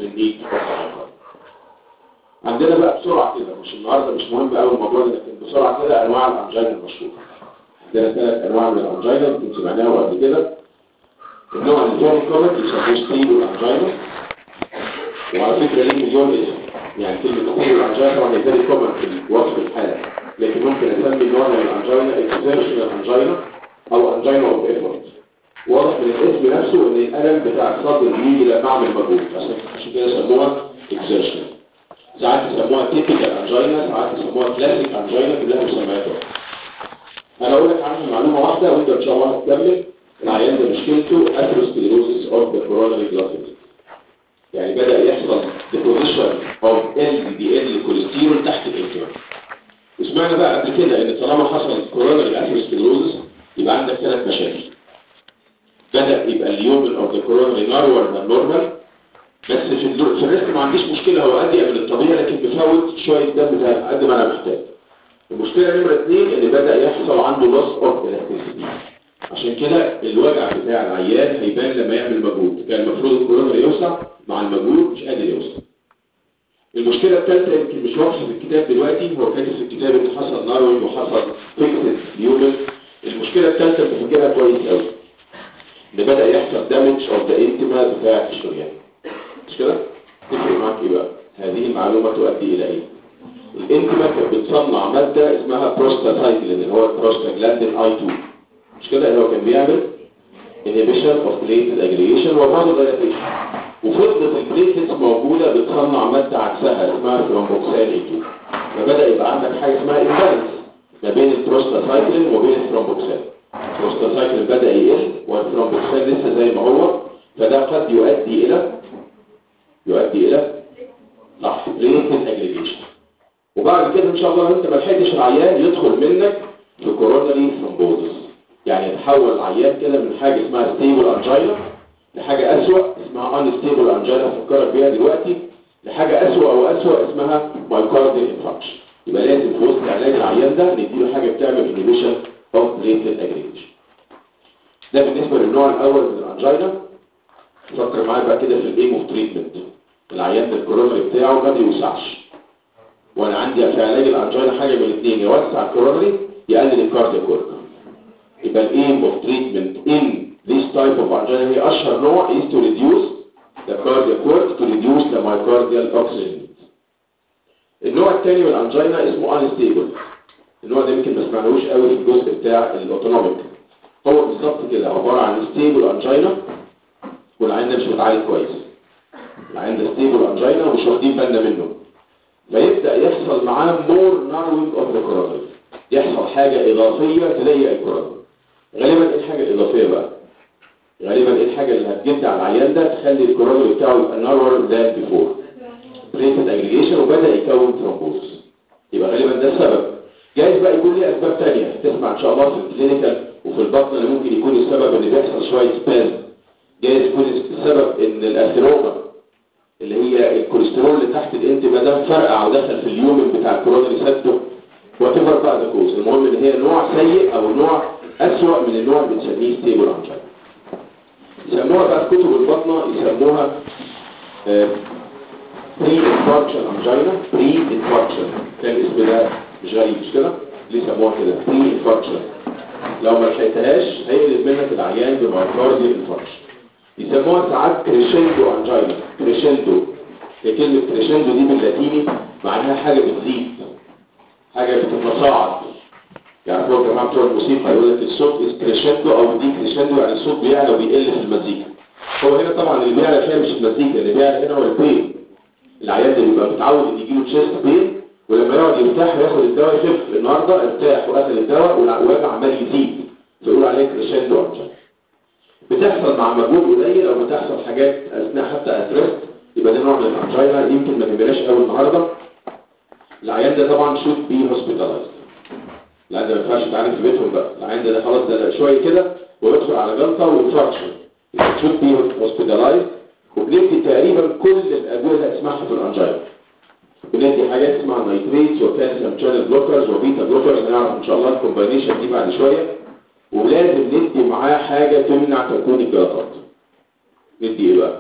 النيد عندنا بقى بسرعة كده مش النهاردة مش مهم قوي الموضوع ده لكن بسرعة كده أنواع الأنجينا المشهورة عندنا ثلاث أنواع من الأنجينا يمكن سمعناها قبل كده النوع اللي فيري كومن يسموه ستيبل أنجينا وعلى فكرة ليه مليون اسم يعني كلمة ستيبل أنجينا طبعا هي فيري كومن في وصف الحالة لكن ممكن أسمي النوع من الأنجينا اكزيرشنال أنجينا أو أنجينا أوف إيفورت واضح من الاسم نفسه ان الالم بتاع الصدر بيجي لما اعمل مجهود عشان عشان كده سموها اكزيرشن ساعات يسموها تيبيكال انجينا ساعات يسموها كلاسيك انجينا كلها مسميات انا اقول لك عنها معلومه واحده وانت ان شاء الله هتكمل العيان ده مشكلته اثيروسكليروسيس اوف ذا كوروناري جلاكتيك يعني بدا يحصل ديبوزيشن اوف ال دي ال كوليسترول تحت الانترا وسمعنا بقى قبل كده ان طالما حصل كوروناري اثيروسكليروسيس يبقى عندك ثلاث مشاكل بدأ يبقى اليوم اوف ذا كوروناري نارور ذان نورمال بس في الدور في الريسك ما عنديش مشكلة هو أدي من الطبيعي لكن بفوت شوية دم زي قد ما أنا محتاج المشكلة نمرة اثنين إن بدأ يحصل عنده loss of elasticity عشان كده الوجع بتاع العيان هيبان لما يعمل مجهود كان المفروض الكوروناري يوسع مع المجهود مش قادر يوسع المشكلة الثالثة يمكن مش واضحة في الكتاب دلوقتي هو كاتب في الكتاب إن حصل ناروينج وحصل فيكسد يومن المشكلة الثالثة انت فاكرها كويس قوي ان بدأ يحصل دامج اوف ذا انتما بتاع الشريان مش كده؟ تفرق معاك ايه بقى؟ هذه المعلومة تؤدي الى ايه؟ الانتما كانت بتصنع مادة اسمها بروستاسايكلين اللي هو البروستاجلاندين اي 2 مش كده اللي هو كان بيعمل inhibition of platelet aggregation وبرضه dilatation وفضلت البليتلتس موجودة بتصنع مادة عكسها اسمها ثرومبوكسان اي 2 فبدأ يبقى عندك حاجة اسمها امبالانس ما بين البروستاسايكلين وبين الثرومبوكسان البروستاسايكلين بدأ يقل والثرومبوكسان لسه زي ما هو فده قد يؤدي الى يؤدي الى صح بليتلت اجريجيشن وبعد كده ان شاء الله انت ما لحقتش العيان يدخل منك في كوروناري ثرومبوزس يعني يتحول العيان كده من حاجه اسمها ستيبل انجينا لحاجه اسوأ اسمها ان ستيبل انجينا فكرك بيها دلوقتي لحاجه اسوأ او اسوأ اسمها مايكارديال انفاركشن يبقى لازم في وسط علاج العيان ده نديله حاجه بتعمل انهبيشن اوف بليتلت اجريجيشن ده بالنسبه للنوع الاول من الانجينا فكر معايا بقى كده في الايم اوف تريتمنت العيان ده الكورونري بتاعه ما بيوسعش وانا عندي في علاج الانجينا حاجه من الاثنين يوسع الكورونري يقلل الكاردياك ورك يبقى الايم اوف تريتمنت ان this type of angina هي اشهر نوع is to reduce the cardiac work to reduce the myocardial oxygen needs. النوع الثاني من الانجينا اسمه unstable النوع ده يمكن ما سمعناهوش قوي في الجزء بتاع الاوتونوميك هو بالظبط كده عباره عن ستيبل انجينا والعين ده مش متعالج كويس العين ده ستيبل انجينا ومش واخدين بالنا منه فيبدا يحصل معاه مور ناروينج اوف ذا كورونري يحصل حاجه اضافيه تضيق الكورونري غالبا ايه الحاجه الاضافيه بقى غالبا ايه الحاجه اللي هتجد على العيان ده تخلي الكورونري بتاعه يبقى نارور ذان بيفور بليتد اجريجيشن وبدا يكون ثرومبوز يبقى غالبا ده السبب جايز بقى يكون ليه اسباب ثانيه تسمع ان شاء الله في الكلينيكال وفي البطن اللي ممكن يكون السبب ان بيحصل شويه سباز جايز يكون السبب ان الاثيروما اللي هي الكوليسترول اللي تحت الانتباه ده فرقع ودخل في اليومن بتاع الكورونري سبتو واتيفر بقى ده كوز المهم ان هي نوع سيء او نوع اسوأ من النوع اللي بنسميه ستيبل انجينا يسموها بقى في كتب البطنه يسموها بري انفاركشن انجينا بري انفاركشن كان الاسم ده مش غريب مش كده ليه سموها كده بري انفاركشن لو ما لحقتهاش هيقلب منك العيان بمايكارديال انفاركشن يسموها ساعات كريشندو انجينا كريشندو هي كلمة كريشندو دي باللاتيني معناها حاجة بتزيد حاجة بتتصاعد يعني هو الجماعة بتوع الموسيقى يقول لك الصوت كريشندو او دي كريشندو يعني الصوت بيعلى وبيقل في المزيكا هو هنا طبعا اللي بيعلى فيها مش المزيكا اللي بيعلى هنا هو البين العيان ده بيبقى متعود ان يجيله تشيست بين ولما يقعد يرتاح وياخد الدواء يخف النهارده ارتاح واخد الدواء والوجع عمال يزيد فيقول عليه كريشندو انجينا بتحصل مع مجهود قليل او بتحصل حاجات اثناء حتى اترست يبقى ده نوع من الانجينا يمكن ما نبلاش قوي النهارده العيان ده طبعا شوت بي هوسبيتالايزد العيان ده ما ينفعش يتعالج في بيتهم بقى العيان ده خلاص ده شويه كده ويدخل على جلطه وانفاركشن يبقى شوت بي هوسبيتالايزد وبندي تقريبا كل الادويه اللي هتسمعها في الانجينا بندي حاجات اسمها نايتريتس وكالسيوم شانل بلوكرز وبيتا بلوكرز هنعرف ان شاء الله الكومباينيشن دي بعد شويه ولازم ندي معاه حاجة تمنع تكون الجلطات ندي ايه بقى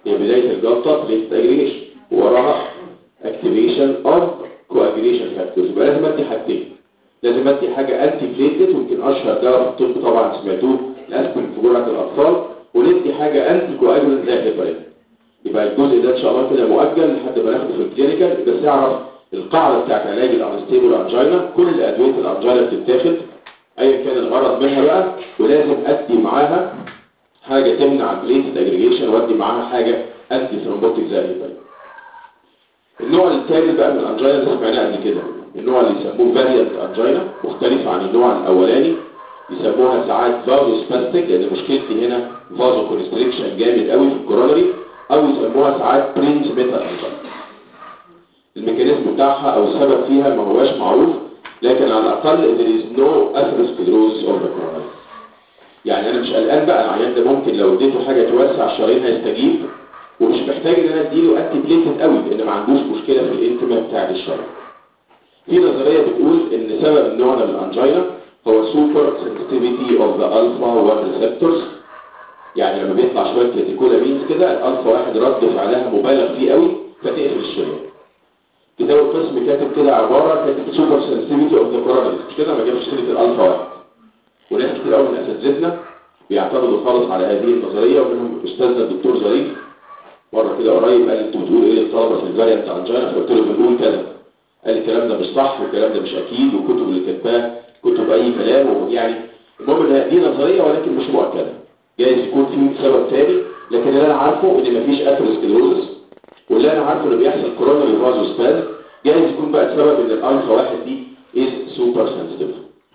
هي بداية الجلطة بليت اجريجيشن وراها اكتيفيشن اوف كواجريشن فاكتورز يبقى لازم ادي حاجتين لازم ادي حاجة انتي بليتلت ويمكن اشهر دواء في الطب طبعا سمعتوه الاسبرين في جرعة الاطفال وندي حاجة انتي كواجولنت زي الهيبرين يبقى الجزء ده ان شاء الله كده مؤجل لحد ما ناخده في الكلينيكال بس اعرف القاعدة بتاعت علاج الانستيبل انجينا كل ادوية الانجينا بتتاخد ايا كان الغرض منها بقى ولازم ادي معاها حاجة تمنع البليتد اجريجيشن وادي معاها حاجة انتي ثرومبوتيك زي الهيبرين النوع الثالث بقى من الانجينا اللي سمعناه قبل كده النوع اللي يسموه فاريانت انجينا مختلف عن النوع الاولاني يسموها ساعات فازو سباستيك لان مشكلتي هنا فازو كونستريكشن جامد قوي في الكورونري او يسموها ساعات برينز ميتا انجينا الميكانيزم بتاعها او السبب فيها ما هواش معروف لكن على الاقل there is no atherosclerosis of the coronary يعني انا مش قلقان بقى العيان ده ممكن لو اديته حاجه توسع الشرايين هيستجيب ومش محتاج ان انا اديله انتي بليتد قوي لان ما عندوش مشكله في الانتماء بتاع الشرايين في نظريه بتقول ان سبب النوع ده من الانجينا هو سوبر sensitivity of the alpha 1 receptors يعني لما بيطلع شويه كاتيكولامينز كده الالفا واحد رد فعلها مبالغ فيه قوي فتقفل الشريان كتاب القسم كاتب كده عباره كاتب سوبر sensitivity of the coronary مش كده ما جابش سيره الالفا واحد وناس كتير قوي من اساتذتنا بيعترضوا خالص على هذه النظريه ومنهم استاذنا الدكتور ظريف مره كده قريب قال انتوا بتقولوا ايه للطلبه في الفاريانت انجينا فقلت له بنقول كذا قال الكلام ده مش صح والكلام ده مش اكيد والكتب اللي كاتباها كتب اي كلام ويعني المهم ان دي نظريه ولكن مش مؤكده جايز يكون في سبب تاني لكن اللي انا عارفه ان مفيش اثيروسكليروزس واللي انا عارفه ان بيحصل كوروناري فازو سباز جايز يكون بقى السبب ان الالفا واحد دي از سوبر سنسيتيف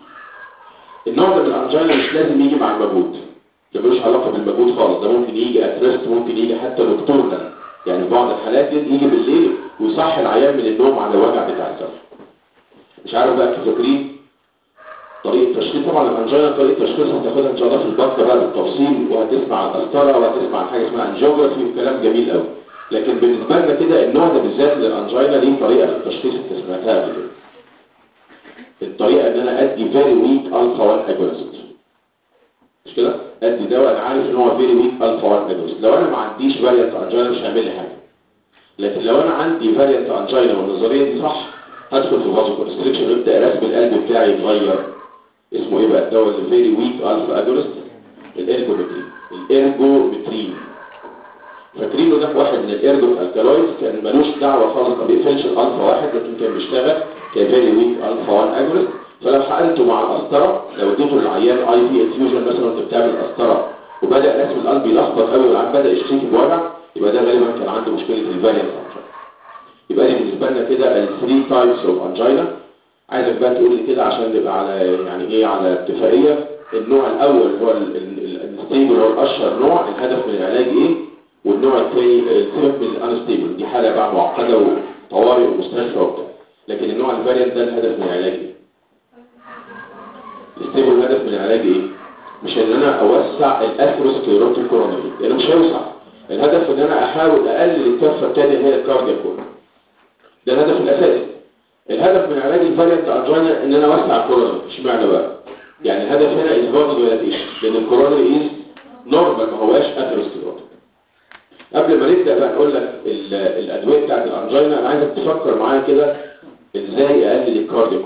النوع ده من الانجينا مش لازم يجي مع المجهود ده ملوش علاقه بالمجهود خالص ده ممكن يجي اترست ممكن يجي حتى نكتورنا يعني في بعض الحالات دي يجي بالليل ويصحي العيان من النوم على الوجع بتاع الجسم مش عارف بقى كيف فاكرين طريقه تشخيص طبعا الانجينا طريقه تشخيص هتاخدها ان شاء الله في البطن بقى بالتفصيل وهتسمع القسطره وهتسمع حاجه اسمها انجيوجرافي وكلام جميل قوي لكن بالنسبه لنا كده النوع ده بالذات للانجينا ليه طريقه في التشخيص انت سمعتها قبل كده الطريقه ان انا ادي فيري ويك الفا 1 اجونست مش كده ادي دواء انا عارف ان هو فيري ويك الفا 1 اجونست لو انا ما عنديش فاريانت انجينا مش هيعمل لي حاجه لكن لو انا عندي فاريانت انجينا والنظريه دي صح هدخل في فازو كونستريكشن ويبدا رسم القلب بتاعي يتغير اسمه ايه بقى الدواء اللي فيري ويك الفا اجونست الارجومترين الارجومترين فاكرينه ده واحد من الارجو الكالويدز كان ملوش دعوه خالص ما بيقفلش الالفا واحد لكن كان بيشتغل كفيري ويك الفا 1 اجونست فلو حقنته مع القسطره لو اديته للعيان اي في انفيوجن مثلا وانت بتعمل قسطره وبدا رسم القلب يلخبط قوي والعيان بدا يشتكي بوجع يبقى ده غالبا كان عنده مشكله الفاريانت يبقى دي بالنسبه لنا كده الثري تايبس اوف انجينا عايزك بقى تقول لي كده عشان نبقى على يعني ايه على اتفاقيه النوع الاول هو الستيبل هو الاشهر نوع الهدف من العلاج ايه والنوع الثاني السبب من الانستيبل دي حاله بقى معقده وطوارئ ومستشفى وبتاع لكن النوع الفاريانت ده الهدف من العلاج ايه الستيبل الهدف من العلاج ايه مش ان انا اوسع الاثيروسكليروتيك كورونري لانه مش هيوسع الهدف ان انا احاول اقلل الكفه الثانيه اللي هي الكاردياك ده الهدف الاساسي الهدف من علاج الفاريانت انجينا ان انا اوسع الكورونري اشمعنى بقى يعني الهدف هنا اثبات الديلاتيشن لان الكورونري از نورمال ما هواش اثيروسكليروتيك قبل ما نبدا بقى نقول لك الادويه بتاعت الانجينا انا عايزك تفكر معايا كده ازاي اقلل الكاردياك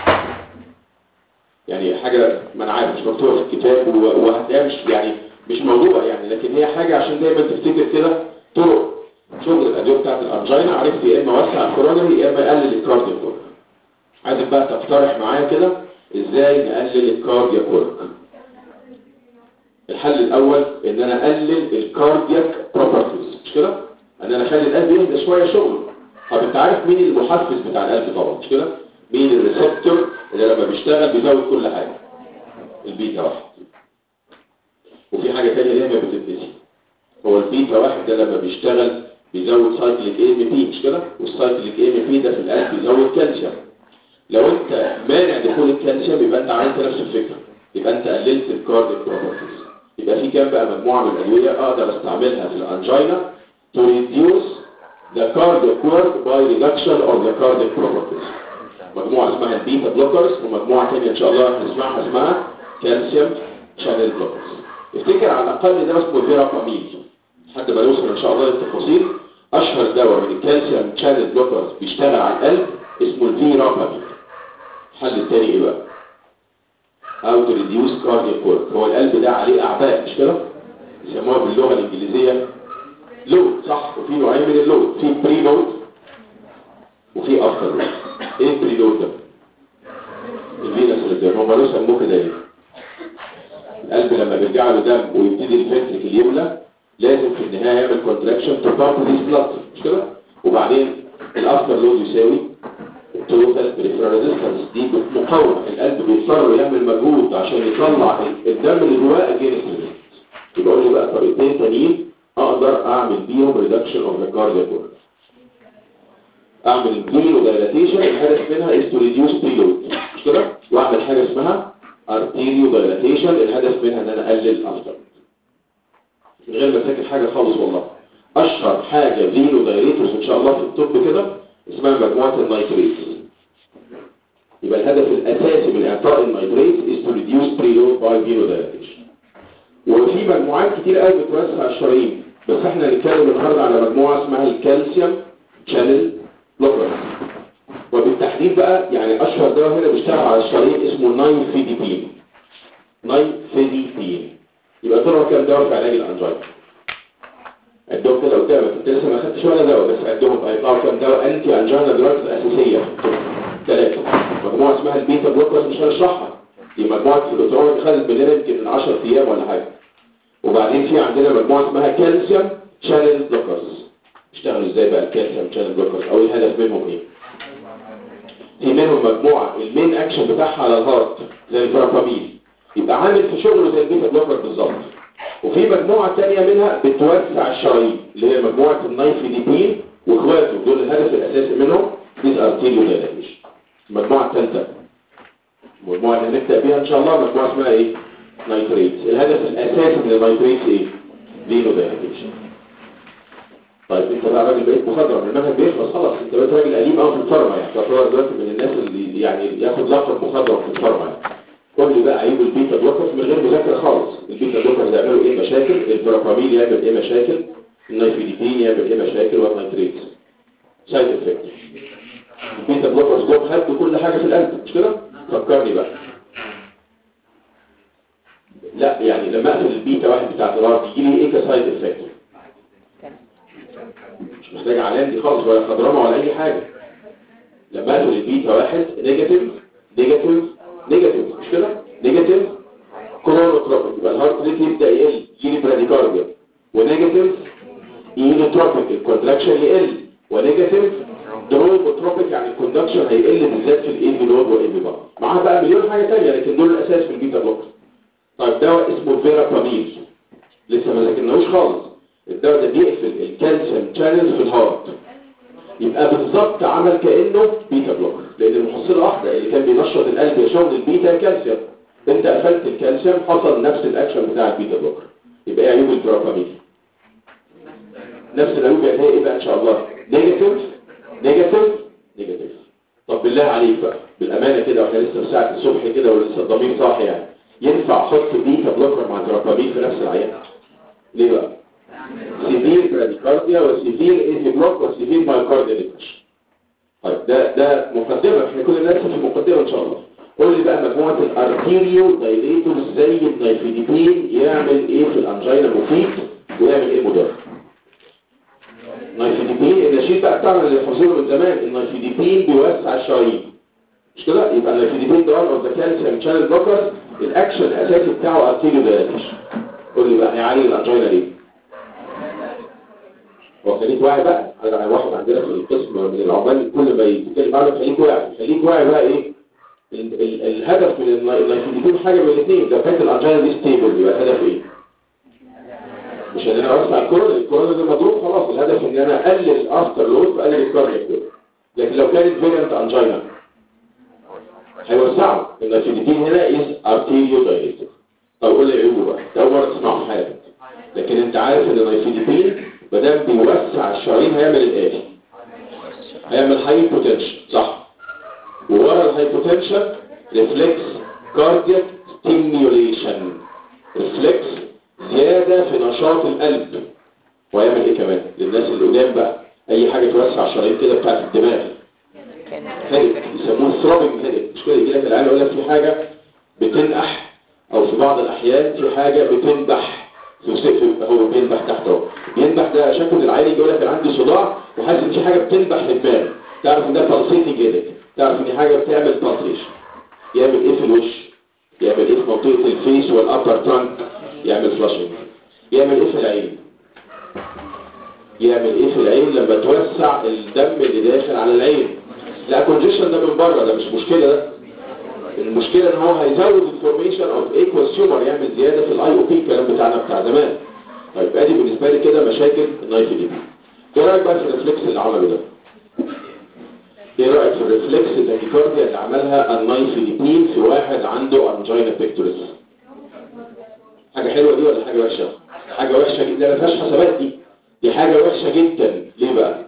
يعني حاجه ما انا عارف مش مكتوبه في الكتاب وهتلاقيها مش يعني مش موضوعه يعني لكن هي حاجه عشان دايما تفتكر كده طرق شغل الادويه بتاعت الانجينا عرفت يا اما اوسع الكورونري يا اما اقلل الكاردياك ورك عايزك بقى تقترح معايا كده ازاي نقلل الكاردياك ورك الحل الاول ان انا اقلل الكاردياك بروبرتيز مش كده ان انا اخلي القلب يهدى شويه شغل طب انت عارف مين المحفز بتاع القلب طبعا مش كده مين الريسبتور اللي لما بيشتغل بيزود كل حاجه البيتا واحد وفي حاجه ثانيه اللي هي ما بتتنسي هو البيتا واحد ده لما بيشتغل بيزود سايكليك اي ام بي مش كده والسايكليك اي ام بي ده في القلب بيزود كالسيوم لو انت مانع دخول الكالسيوم يبقى انت عملت نفس الفكره يبقى انت قللت الكارديك بروبرتيز يبقى في كام بقى مجموعه من الادويه اقدر استعملها في الانجينا to reduce the cardiac work by reduction of the cardiac properties مجموعه اسمها البيتا بلوكرز ومجموعه ثانيه ان شاء الله هنسمعها اسمها كالسيوم شانل بلوكرز افتكر على الاقل ده اسمه فيرابامين لحد ما نوصل ان شاء الله للتفاصيل اشهر دواء من الكالسيوم شانل بلوكرز بيشتغل على القلب اسمه الفي رابامين الحل التاني ايه بقى او تو ريديوس كاردياك ورك هو القلب ده عليه اعباء مش كده يسموها باللغه الانجليزيه لود صح وفي نوعين من اللود في بري لود وفي افتر لود ايه البري لود ده الفينس ريزيرف هم لو سموه كده ليه القلب لما بيرجع له دم ويبتدي الفنتريكل يملى لازم في النهايه يعمل كونتراكشن تو بامب ذيس بلاد مش كده وبعدين الافتر لود يساوي التوتال بريفرال ريزيستنس دي مقاومه القلب بيضطر يعمل مجهود عشان يطلع الدم اللي جواه اجينست يبقى قول لي بقى طريقتين تانيين اقدر اعمل بيهم ريدكشن اوف ذا كاردياك ورك اعمل البريلو دايلاتيشن الهدف منها is to reduce preload مش كده واعمل حاجه اسمها arterial dilatation الهدف منها ان انا اقلل افتر من غير ما تذاكر حاجه خالص والله اشهر حاجه فينو دايريتورز ان شاء الله في الطب كده اسمها مجموعه النيتريت يبقى الهدف الاساسي من اعطاء النيتريت is to reduce preload by venodilatation وفي مجموعات كتير قوي بتوسع الشرايين بس احنا هنتكلم النهارده على مجموعه اسمها الكالسيوم شانل بلوكر وبالتحديد بقى يعني اشهر دواء هنا بيشتغل على الشرايين اسمه نايفيديبين نايفيديبين يبقى طلعوا كام دواء في علاج الانجينا عدهم كده قدامك انت لسه ما خدتش ولا دواء بس عدهم هيطلعوا كام دواء انتي انجينا دراجز اساسيه ثلاثه مجموعه اسمها البيتا بلوكرز مش هنشرحها دي مجموعه الدكتوراه اللي خدت مننا يمكن من 10 ايام ولا حاجه وبعدين في عندنا مجموعه اسمها كالسيوم شانل بلوكرز اشتغلوا ازاي بقى الكالسيوم شانل بلوكرز او الهدف منهم ايه في منهم مجموعه المين اكشن بتاعها على الهارت زي الفرابامين يبقى عامل في شغله زي البيتا بلوكر بالظبط وفي مجموعه ثانيه منها بتوسع الشرايين اللي هي مجموعه النايفيديبين واخواته دول الهدف الاساسي منهم ديز ارتيريو دايلاتيشن المجموعه الثالثه المجموعه اللي هنبدا بيها ان شاء الله مجموعه اسمها ايه نايتريت الهدف الاساسي من النايتريت ايه فينو دايلاتيشن طيب انت بقى راجل بقيت مخضرم المنهج بيخلص خلاص انت بقيت راجل قديم قوي في الفارما يعني تعتبر دلوقتي من الناس اللي يعني ياخد لقب مخضرم في الفارما يعني قول لي بقى عيوب البيتا بلوكرز من غير مذاكره خالص البيتا بلوكرز يعملوا ايه مشاكل الفرابامين يعمل ايه مشاكل النايفيديبين يعمل ايه مشاكل والنايتريت سايد افكت البيتا بلوكرز جم هدوا كل حاجه في القلب مش كده فكرني بقى لا يعني لما اقفل البيتا واحد بتاع الدولار يجي لي ايه كسايد افكت مش محتاج علام دي خالص ولا خضرمه ولا اي حاجه لما اقفل البيتا واحد نيجاتيف نيجاتيف نيجاتيف مش كده نيجاتيف كلوروتروبيك يبقى الهارت ريت يبدا يقل يجي براديكارديا ونيجاتيف اينوتروبيك الكونتراكشن يقل ونيجاتيف دروبوتروبيك يعني الكوندكشن هيقل بالذات في الاي نود والاي بي معاها بقى مليون حاجه ثانيه لكن دول الاساس في البيتا بلوكر طيب دواء اسمه فيرابامين لسه ما ذاكرناهوش خالص الدواء ده بيقفل الكالسيوم شانلز في الهارت يبقى بالظبط عمل كانه بيتا بلوكر لان المحصله واحده اللي كان بينشط القلب يشغل البيتا الكالسيوم انت قفلت الكالسيوم حصل نفس الاكشن بتاع البيتا بلوكر يبقى ايه عيوب الفيرابامين نفس العيوب يعني هي ايه بقى ان شاء الله نيجاتيف نيجاتيف نيجاتيف طب بالله عليك بقى بالامانه كده واحنا لسه في ساعه الصبح كده ولسه الضمير صاحي يعني ينفع احط بيتا بلوكر مع ترابامين في نفس العيان ليه بقى سيفير براديكارديا وسيفير ايزي بلوك وسيفير مايوكارديا ديبريشن طيب ده ده مقدمه احنا كل الناس في مقدمه ان شاء الله قول لي بقى مجموعه الارتيريو دايليتورز زي النايفيديبين يعمل ايه في الانجينا مفيد ويعمل ايه مضر النايفيديبين النشيد بقى بتاعنا اللي حافظينه من زمان النايفيديبين بيوسع الشرايين مش كده يبقى النايفيديبين ده اوف ذا كالسيوم شانل بلوكرز الاكشن الاساسي بتاعه ارتيريو دايليتيشن قول لي بقى هيعالج الانجينا ليه هو خليك واعي بقى انا واحد عندنا في القسم من العمال كل ما يتكلم عنه خليك واعي خليك واعي بقى ايه ال ال الهدف من النايفيديبين حاجه من الاثنين لو كانت الانجينا دي ستيبل يبقى الهدف ايه مش ان انا اوسع الكورونا الكورونا ده مضروب خلاص الهدف ان انا اقلل الافتر لود واقلل الكاردياك لود لكن لو كانت فيرنت انجينا هيوسعوا النايفيديبين هنا از ارتيريو دايليتور طب قول لي عيوبه بقى ده اول مره تسمعه في حياتك لكن انت عارف ان النايفيديبين ما دام بيوسع الشرايين هيعمل الاتي هيعمل هايبوتنشن صح وورا الهايبوتنشن ريفلكس كاردياك ستيميوليشن ريفلكس زياده في نشاط القلب ويعمل ايه كمان للناس اللي قدام بقى اي حاجه توسع الشرايين كده بتاعت الدماغ هيك يسموه ثروبنج هيك مش كده يجي لك العيال يقول لك في حاجه بتنقح او في بعض الاحيان في حاجه بتنبح في في هو بينبح تحت اهو بينبح ده شكل العيال يجي يقول لك انا عندي صداع وحاسس ان في حاجه بتنبح في دماغي تعرف ان ده بالسيتنج هيدك تعرف ان حاجه بتعمل بالسيشن يعمل ايه في الوش يعمل ايه في منطقه الفيس والابر ترانك يعمل فلاشنج يعمل ايه في العين يعمل ايه في العين لما توسع الدم اللي داخل على العين لا كونجيشن ده من بره ده مش مشكله ده المشكله ان هو هيزود الفورميشن اوف ايكوال سيومر يعمل زياده في الاي او بي الكلام بتاعنا بتاع زمان طيب ادي بالنسبه لي كده مشاكل النايف دي ايه رايك بقى في الريفلكس اللي عمله ده ايه رايك في الريفلكس التاكيكارديا اللي عملها النايفيديبين في واحد عنده انجينا بيكتوريس حاجه حلوه دي ولا حاجه وحشه حاجه وحشه جدا ما فيهاش حسابات دي دي حاجه وحشه جدا ليه بقى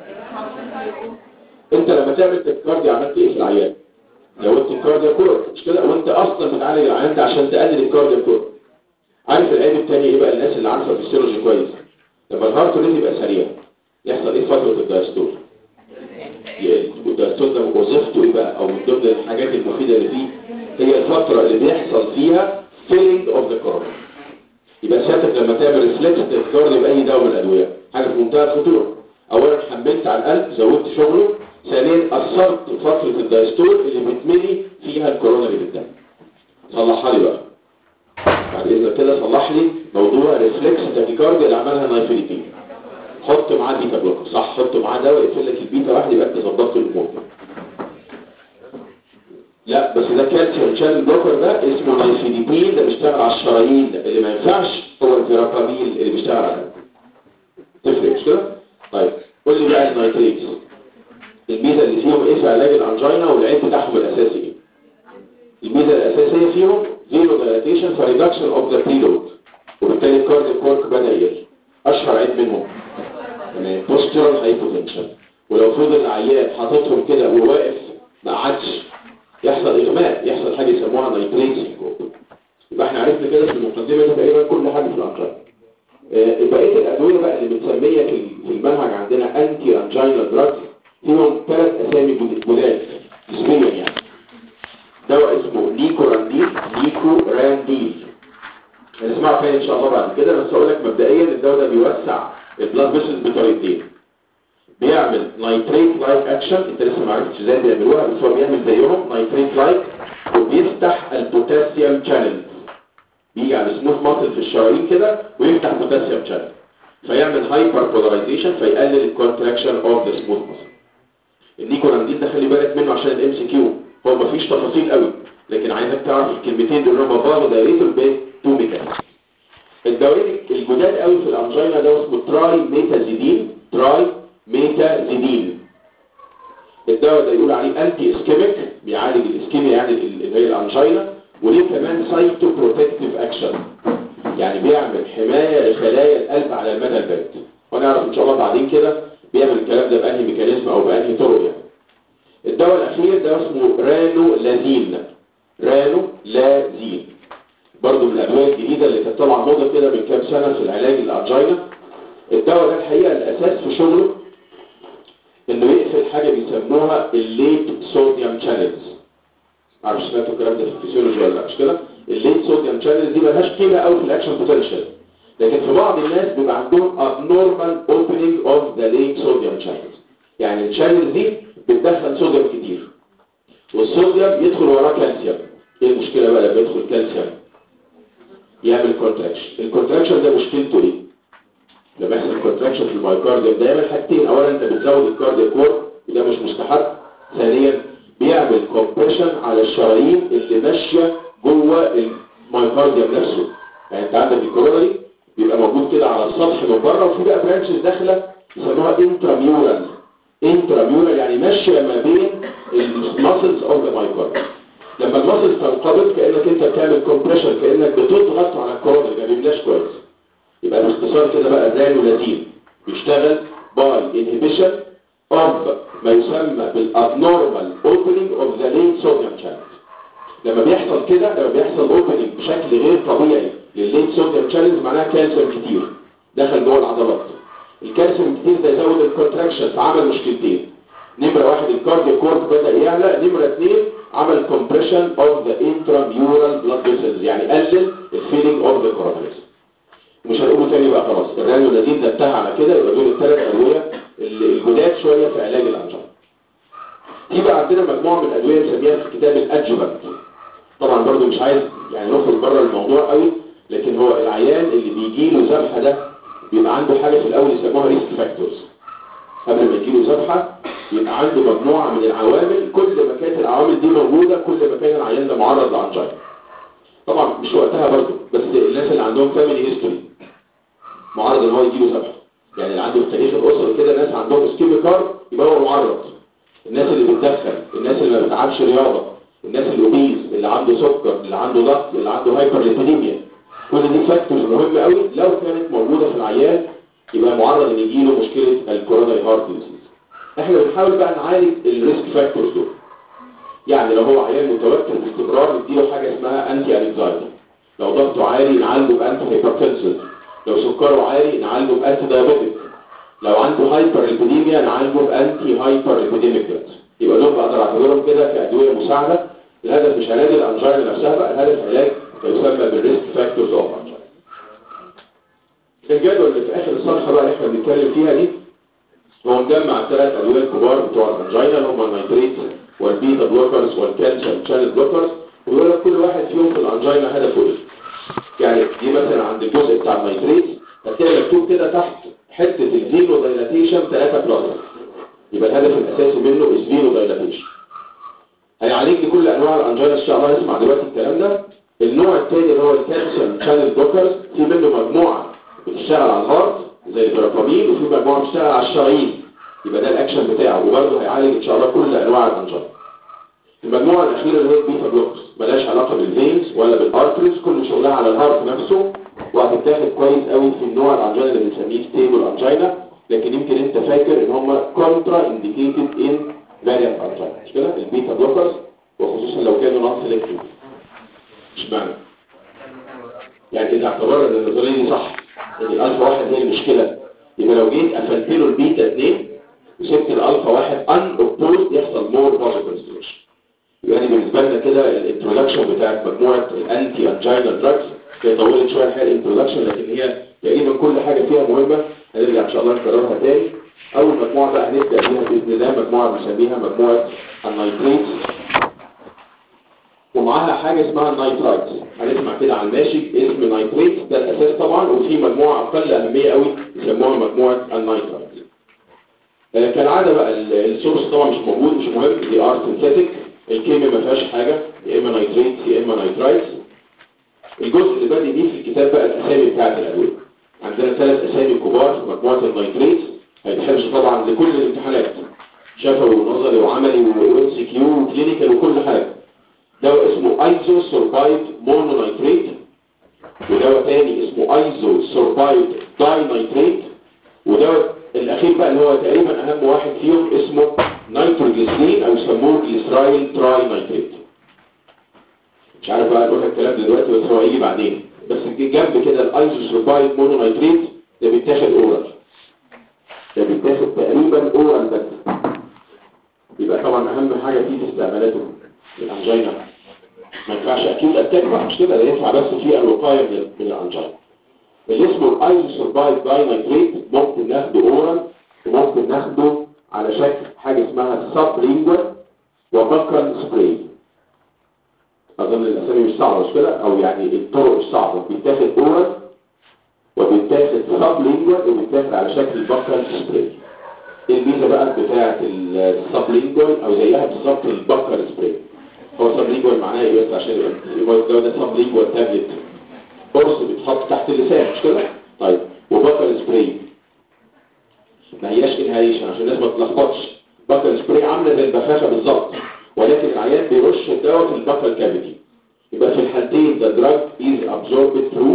انت لما تعمل تاكيكارديا عملت ايه في العيان زودت الكارديا كور مش كده وانت اصلا بتعالج العيان ده عشان تقلل الكارديا كور عارف العيب التاني ايه بقى الناس اللي عارفه الفسيولوجي كويس لما الهارت ريت يبقى سريع يحصل ايه فتره الدايستول والدايستول ده وظيفته ايه بقى او من ضمن الحاجات المفيده اللي فيه هي الفتره اللي بيحصل فيها فيلينج اوف ذا كارد يبقى سيادتك لما تعمل ريفلكس تذكرني باي دواء من الادويه حاجه في منتهى الخطوره اولا حملت على القلب زودت شغله ثانيا اثرت فتره الدايستول اللي بتملي فيها الكوروناري بالدم صلحها لي بقى بعد اذنك كده صلح لي موضوع ريفلكس تاكيكارديا اللي عملها نايفيليتين حط معاه بيتا بلوكر صح حط معاه دواء يقفل لك البيتا واحد يبقى انت ظبطت الامور لا بس ده كالسيوم شانل بلوكر ده اسمه نايفيديبين ده بيشتغل على الشرايين اللي ما ينفعش هو الفيرابامين اللي بيشتغل على تفرق مش كده طيب قول لي بقى النايتريتس الميزه اللي فيهم ايه في علاج الانجينا والعيب بتاعهم الاساسي ايه الميزه الاساسيه فيهم زيرو دايلاتيشن فريدكشن اوف ذا بريلود وبالتالي الكاردياك ورك بدا يقل اشهر عيب منهم يعني بوسترال هايبوتنشن ولو فضل العيان حاططهم كده وواقف ما قعدش يحصل اغماء يحصل حاجه يسموها نايتريت سينكوب يبقى احنا عرفنا كده في المقدمه دي تقريبا كل حاجه في الانجينا آه بقيه الادويه بقى اللي بنسميها في المنهج عندنا انتي انجينا دراجز فيهم ثلاث اسامي جداد اسميا يعني دواء اسمه نيكورانديل نيكورانديل هنسمعه تاني ان شاء الله بعد كده بس اقول لك مبدئيا الدواء ده بيوسع البلاد فيسلز بطريقتين بيعمل نايتريت لايك اكشن انت لسه ما عرفتش ازاي بيعملوها بس هو بيعمل زيهم نايتريت لايك وبيفتح البوتاسيوم شانل بيجي على سموث ماسل في الشرايين كده ويفتح بوتاسيوم شانل فيعمل هايبر بولاريزيشن فيقلل الكونتراكشن اوف ذا سموث ماسل النيكولاندين ده خلي بالك منه عشان الام سي كيو هو مفيش تفاصيل قوي لكن عايزك تعرف الكلمتين دول هم بعض دايريتهم ب تو ميكانيزم الدواء الجداد قوي في الانجينا ده اسمه تراي ميتازيدين تراي ميتازيدين الدواء ده يقول عليه انتي اسكيميك بيعالج الاسكيميا يعني اللي هي الانجينا وليه كمان سايتو بروتكتيف اكشن يعني بيعمل حمايه لخلايا القلب على المدى البعيد ونعرف ان شاء الله بعدين كده بيعمل الكلام ده بأنهي ميكانيزم او بأنهي طرق يعني الدواء الاخير ده اسمه رانو لازين رانو لازين برضو من الادويه الجديده اللي كانت طالعه موضه كده من كام سنه في العلاج الانجينا الدواء ده الحقيقه الاساس في شغله انه يقفل حاجه بيسموها الليت صوديوم شانلز عارف سمعتوا الكلام ده في الفسيولوجي ولا لا مش كده الليت صوديوم شانلز دي مالهاش قيمه قوي في الاكشن بوتنشال لكن في بعض الناس بيبقى عندهم abnormal opening of the late sodium channels يعني الشانلز دي بتدخل صوديوم كتير والصوديوم يدخل وراه كالسيوم ايه المشكله بقى لما يدخل كالسيوم يعمل كونتراكشن الكونتراكشن ده مشكلته ايه لما يحصل كونتراكشن في المايوكارديوم ده يعمل حاجتين اولا انت بتزود الكاردياك وورك وده مش مستحب ثانيا بيعمل كومبريشن على الشرايين اللي ماشيه جوه المايوكارديوم نفسه يعني انت عندك الكورونري بيبقى موجود كده على السطح من بره وفي بقى برانشز داخله يسموها انتراميورال انتراميورال يعني ماشيه ما بين الماسلز اوف ذا مايوكارديوم لما الماسلز تنقبض كانك انت بتعمل كومبريشن كانك بتضغط على الكورونري ما بيملاش كويس يبقى باختصار كده بقى زانو لازين بيشتغل باي انهبيشن اوف ما يسمى بالابنورمال اوبننج اوف ذا ليت صوديوم شانلز لما بيحصل كده لما بيحصل اوبننج بشكل غير طبيعي للليت صوديوم شانلز معناها كالسيوم كتير دخل جوه العضلات الكالسيوم كتير ده زود الكونتراكشن فعمل مشكلتين نمرة واحد الكارديو كورد بدأ يعلى نمرة اثنين عمل compression of the intramural blood vessels يعني قلل الفيلينج of the coronary مش هنقوله تاني بقى خلاص الرانيو الذين ده انتهى على كده يبقى دول الثلاث ادويه الجداد شويه في علاج الانجل في بقى عندنا مجموعه من الادويه بنسميها في كتاب الادجوفنت طبعا برضو مش عايز يعني نخرج بره الموضوع قوي لكن هو العيان اللي بيجي له ذبحه ده بيبقى عنده حاجه في الاول يسموها ريسك فاكتورز قبل ما يجي له ذبحه يبقى عنده مجموعه من العوامل كل ما كانت العوامل دي موجوده كل ما كان العيان ده معرض لانجينا طبعا مش وقتها برضه بس الناس اللي عندهم فاميلي هيستوري معرض ان هو يجي له ذبحه يعني اللي عنده في تاريخ الاسره كده ناس عندهم سكيمي كار يبقى هو معرض الناس اللي بتدخن الناس اللي ما بتلعبش رياضه الناس الاوبيز اللي عنده سكر اللي عنده ضغط اللي عنده هايبر ليبيديميا كل دي فاكتورز مهمه قوي لو كانت موجوده في العيان يبقى معرض ان يجي له مشكله الكوروناري هارت ديزيز احنا بنحاول بقى نعالج الريسك فاكتورز دول يعني لو هو عيان متوتر باستمرار نديله حاجه اسمها انتي انكزايتي لو ضغطه عالي نعالجه بانتي هايبرتنسيف لو سكره عالي نعالجه بانتي دايابيتيك لو عنده هايبر ليبيديميا نعالجه بانتي هايبر ليبيديميك يبقى دول بقدر اعتبرهم كده كادويه مساعده الهدف مش علاج الانجينا نفسها بقى الهدف علاج ما يسمى بالريسك فاكتورز اوف انجينا الجدول اللي في اخر الصفحه بقى اللي احنا بنتكلم فيها دي هو مجمع الثلاث ادويه الكبار بتوع الانجينا اللي هم النيتريت والبيتا بلوكرز والكالسيوم شانل بلوكرز ويقول لك كل واحد فيهم في الانجينا هدفه ايه يعني دي مثلا عند الجزء بتاع النيتريت هتلاقي مكتوب كده تحت حته الفينو دايلاتيشن 3 بلس يبقى الهدف الاساسي منه الفينو دايلاتيشن هيعالج لي كل انواع الانجينا ان شاء الله نسمع دلوقتي الكلام ده النوع الثاني اللي هو الكالسيوم شانل بلوكرز في منه مجموعه بتشتغل على الهارت زي البرافامين وفي مجموعه بتشتغل على الشرايين يبقى ده الاكشن بتاعه وبرضه هيعالج ان شاء الله كل انواع الانجينا المجموعه الاخيره اللي هي البيتا بلوكرز ملهاش علاقه بالفينز ولا بالارتريز كل شغلها على الهارت نفسه وهتتاخد كويس قوي في النوع الانجينا اللي بنسميه ستيبل انجينا لكن يمكن انت فاكر ان هم كونترا انديكيتد ان فاريانت انجينا مش كده البيتا بلوكرز وخصوصا لو كانوا نون سيلكتيف اشمعنى يعني اذا اعتبرنا ان النظريه دي صح ان الالفا واحد هي المشكله يبقى لو جيت قفلت له البيتا 2 وسبت الالفا واحد ان اوبوز يحصل مور فازو كونستريشن يعني بالنسبه لنا كده الانترودكشن بتاعت مجموعه الانتي انجينال دراجز هي طولت شويه الحقيقه الانترودكشن لكن هي تقريبا كل حاجه فيها مهمه هنرجع ان شاء الله نكررها تاني اول مجموعه بقى هنبدا بيها باذن الله مجموعه بنسميها مجموعه النيتريت ومعاها حاجه اسمها النيترايت هنسمع كده على الماشي اسم نيتريت ده الاساس طبعا وفي مجموعه اقل اهميه قوي يسموها مجموعه النيترايت آه كالعاده بقى السورس طبعا مش موجود مش مهم دي ار سينثيتك الكيمياء ما فيهاش حاجه يا اما نيتريت يا اما نيترايت الجزء اللي بادئ بيه في الكتاب بقى الاسامي بتاعت الادويه عندنا ثلاث اسامي كبار في مجموعه النيتريت هيتحفظ طبعا لكل الامتحانات شفوي ونظري وعملي وام سي كيو وكلينيكال وكل حاجه دواء اسمه ايزو سوربايد مونونيتريت ودواء تاني اسمه ايزو سوربايد داي نيتريت ودواء الاخير بقى اللي هو تقريبا اهم واحد فيهم اسمه نيتروجليسرين او يسموه جليسرايل تراي نيتريت مش عارف بقى اقول لك الكلام ده دلوقتي بس هو هيجي بعدين بس جنب كده الايزوسوربايد مونونيتريت ده بيتاخد اورال ده بيتاخد تقريبا اورال بس يبقى طبعا اهم حاجه فيه في استعمالاته الانجينا ما ينفعش اكيد اتاك بقى مش كده ده ينفع بس في الوقايه من من الانجينا اللي اسمه الايزوسوربايد داينيتريت ممكن ناخده اورال وممكن ناخده على شكل حاجه اسمها سب لينجوال وبكر سبراي اظن الاسامي مش صعبه مش كده او يعني الطرق مش صعبه بيتاخد اورال وبيتاخد سب لينجوال وبيتاخد على شكل بكر سبراي ايه الميزه بقى بتاعه السب لينجوال او زيها بالظبط البكر سبراي هو سب لينجوال معناه ايه بس عشان يبقى الجو ده سب لينجوال تابلت قرص بيتحط تحت اللسان مش كده طيب وبكر سبراي ما هياش انهاليشن عشان الناس ما تتلخبطش بكر سبراي عامله زي البخاخه بالظبط ولكن العيان بيرش الدواء في البكر كافيتي يبقى في الحالتين the drug is absorbed through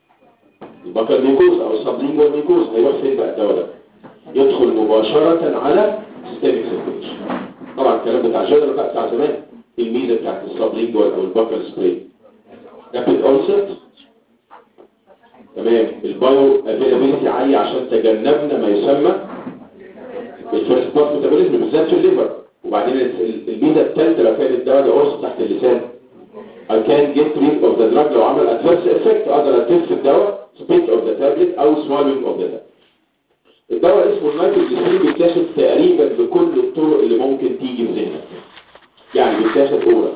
البكر ميكوز او السبلينجوال ميكوز هيروح فين بقى الدواء ده يدخل مباشرة على systemic circulation طبعا الكلام بتاع الجدر بقى بتاع زمان الميزة بتاعت السبلينجوال او البكر سبراي rapid onset تمام البايو افيلابيلتي عاليه عشان تجنبنا ما يسمى الفيرست باس ميتابوليزم بالذات في الليفر وبعدين ال- الميزه الثالثه لو كان الدواء ده قرص تحت اللسان I can get rid of the drug لو عمل adverse effect اقدر اتف الدواء spit of the tablet او swallowing of the tablet الدواء اسمه النيتروجليسرين بيتاخد تقريبا بكل الطرق اللي ممكن تيجي في ذهنك يعني بيتاخد اورال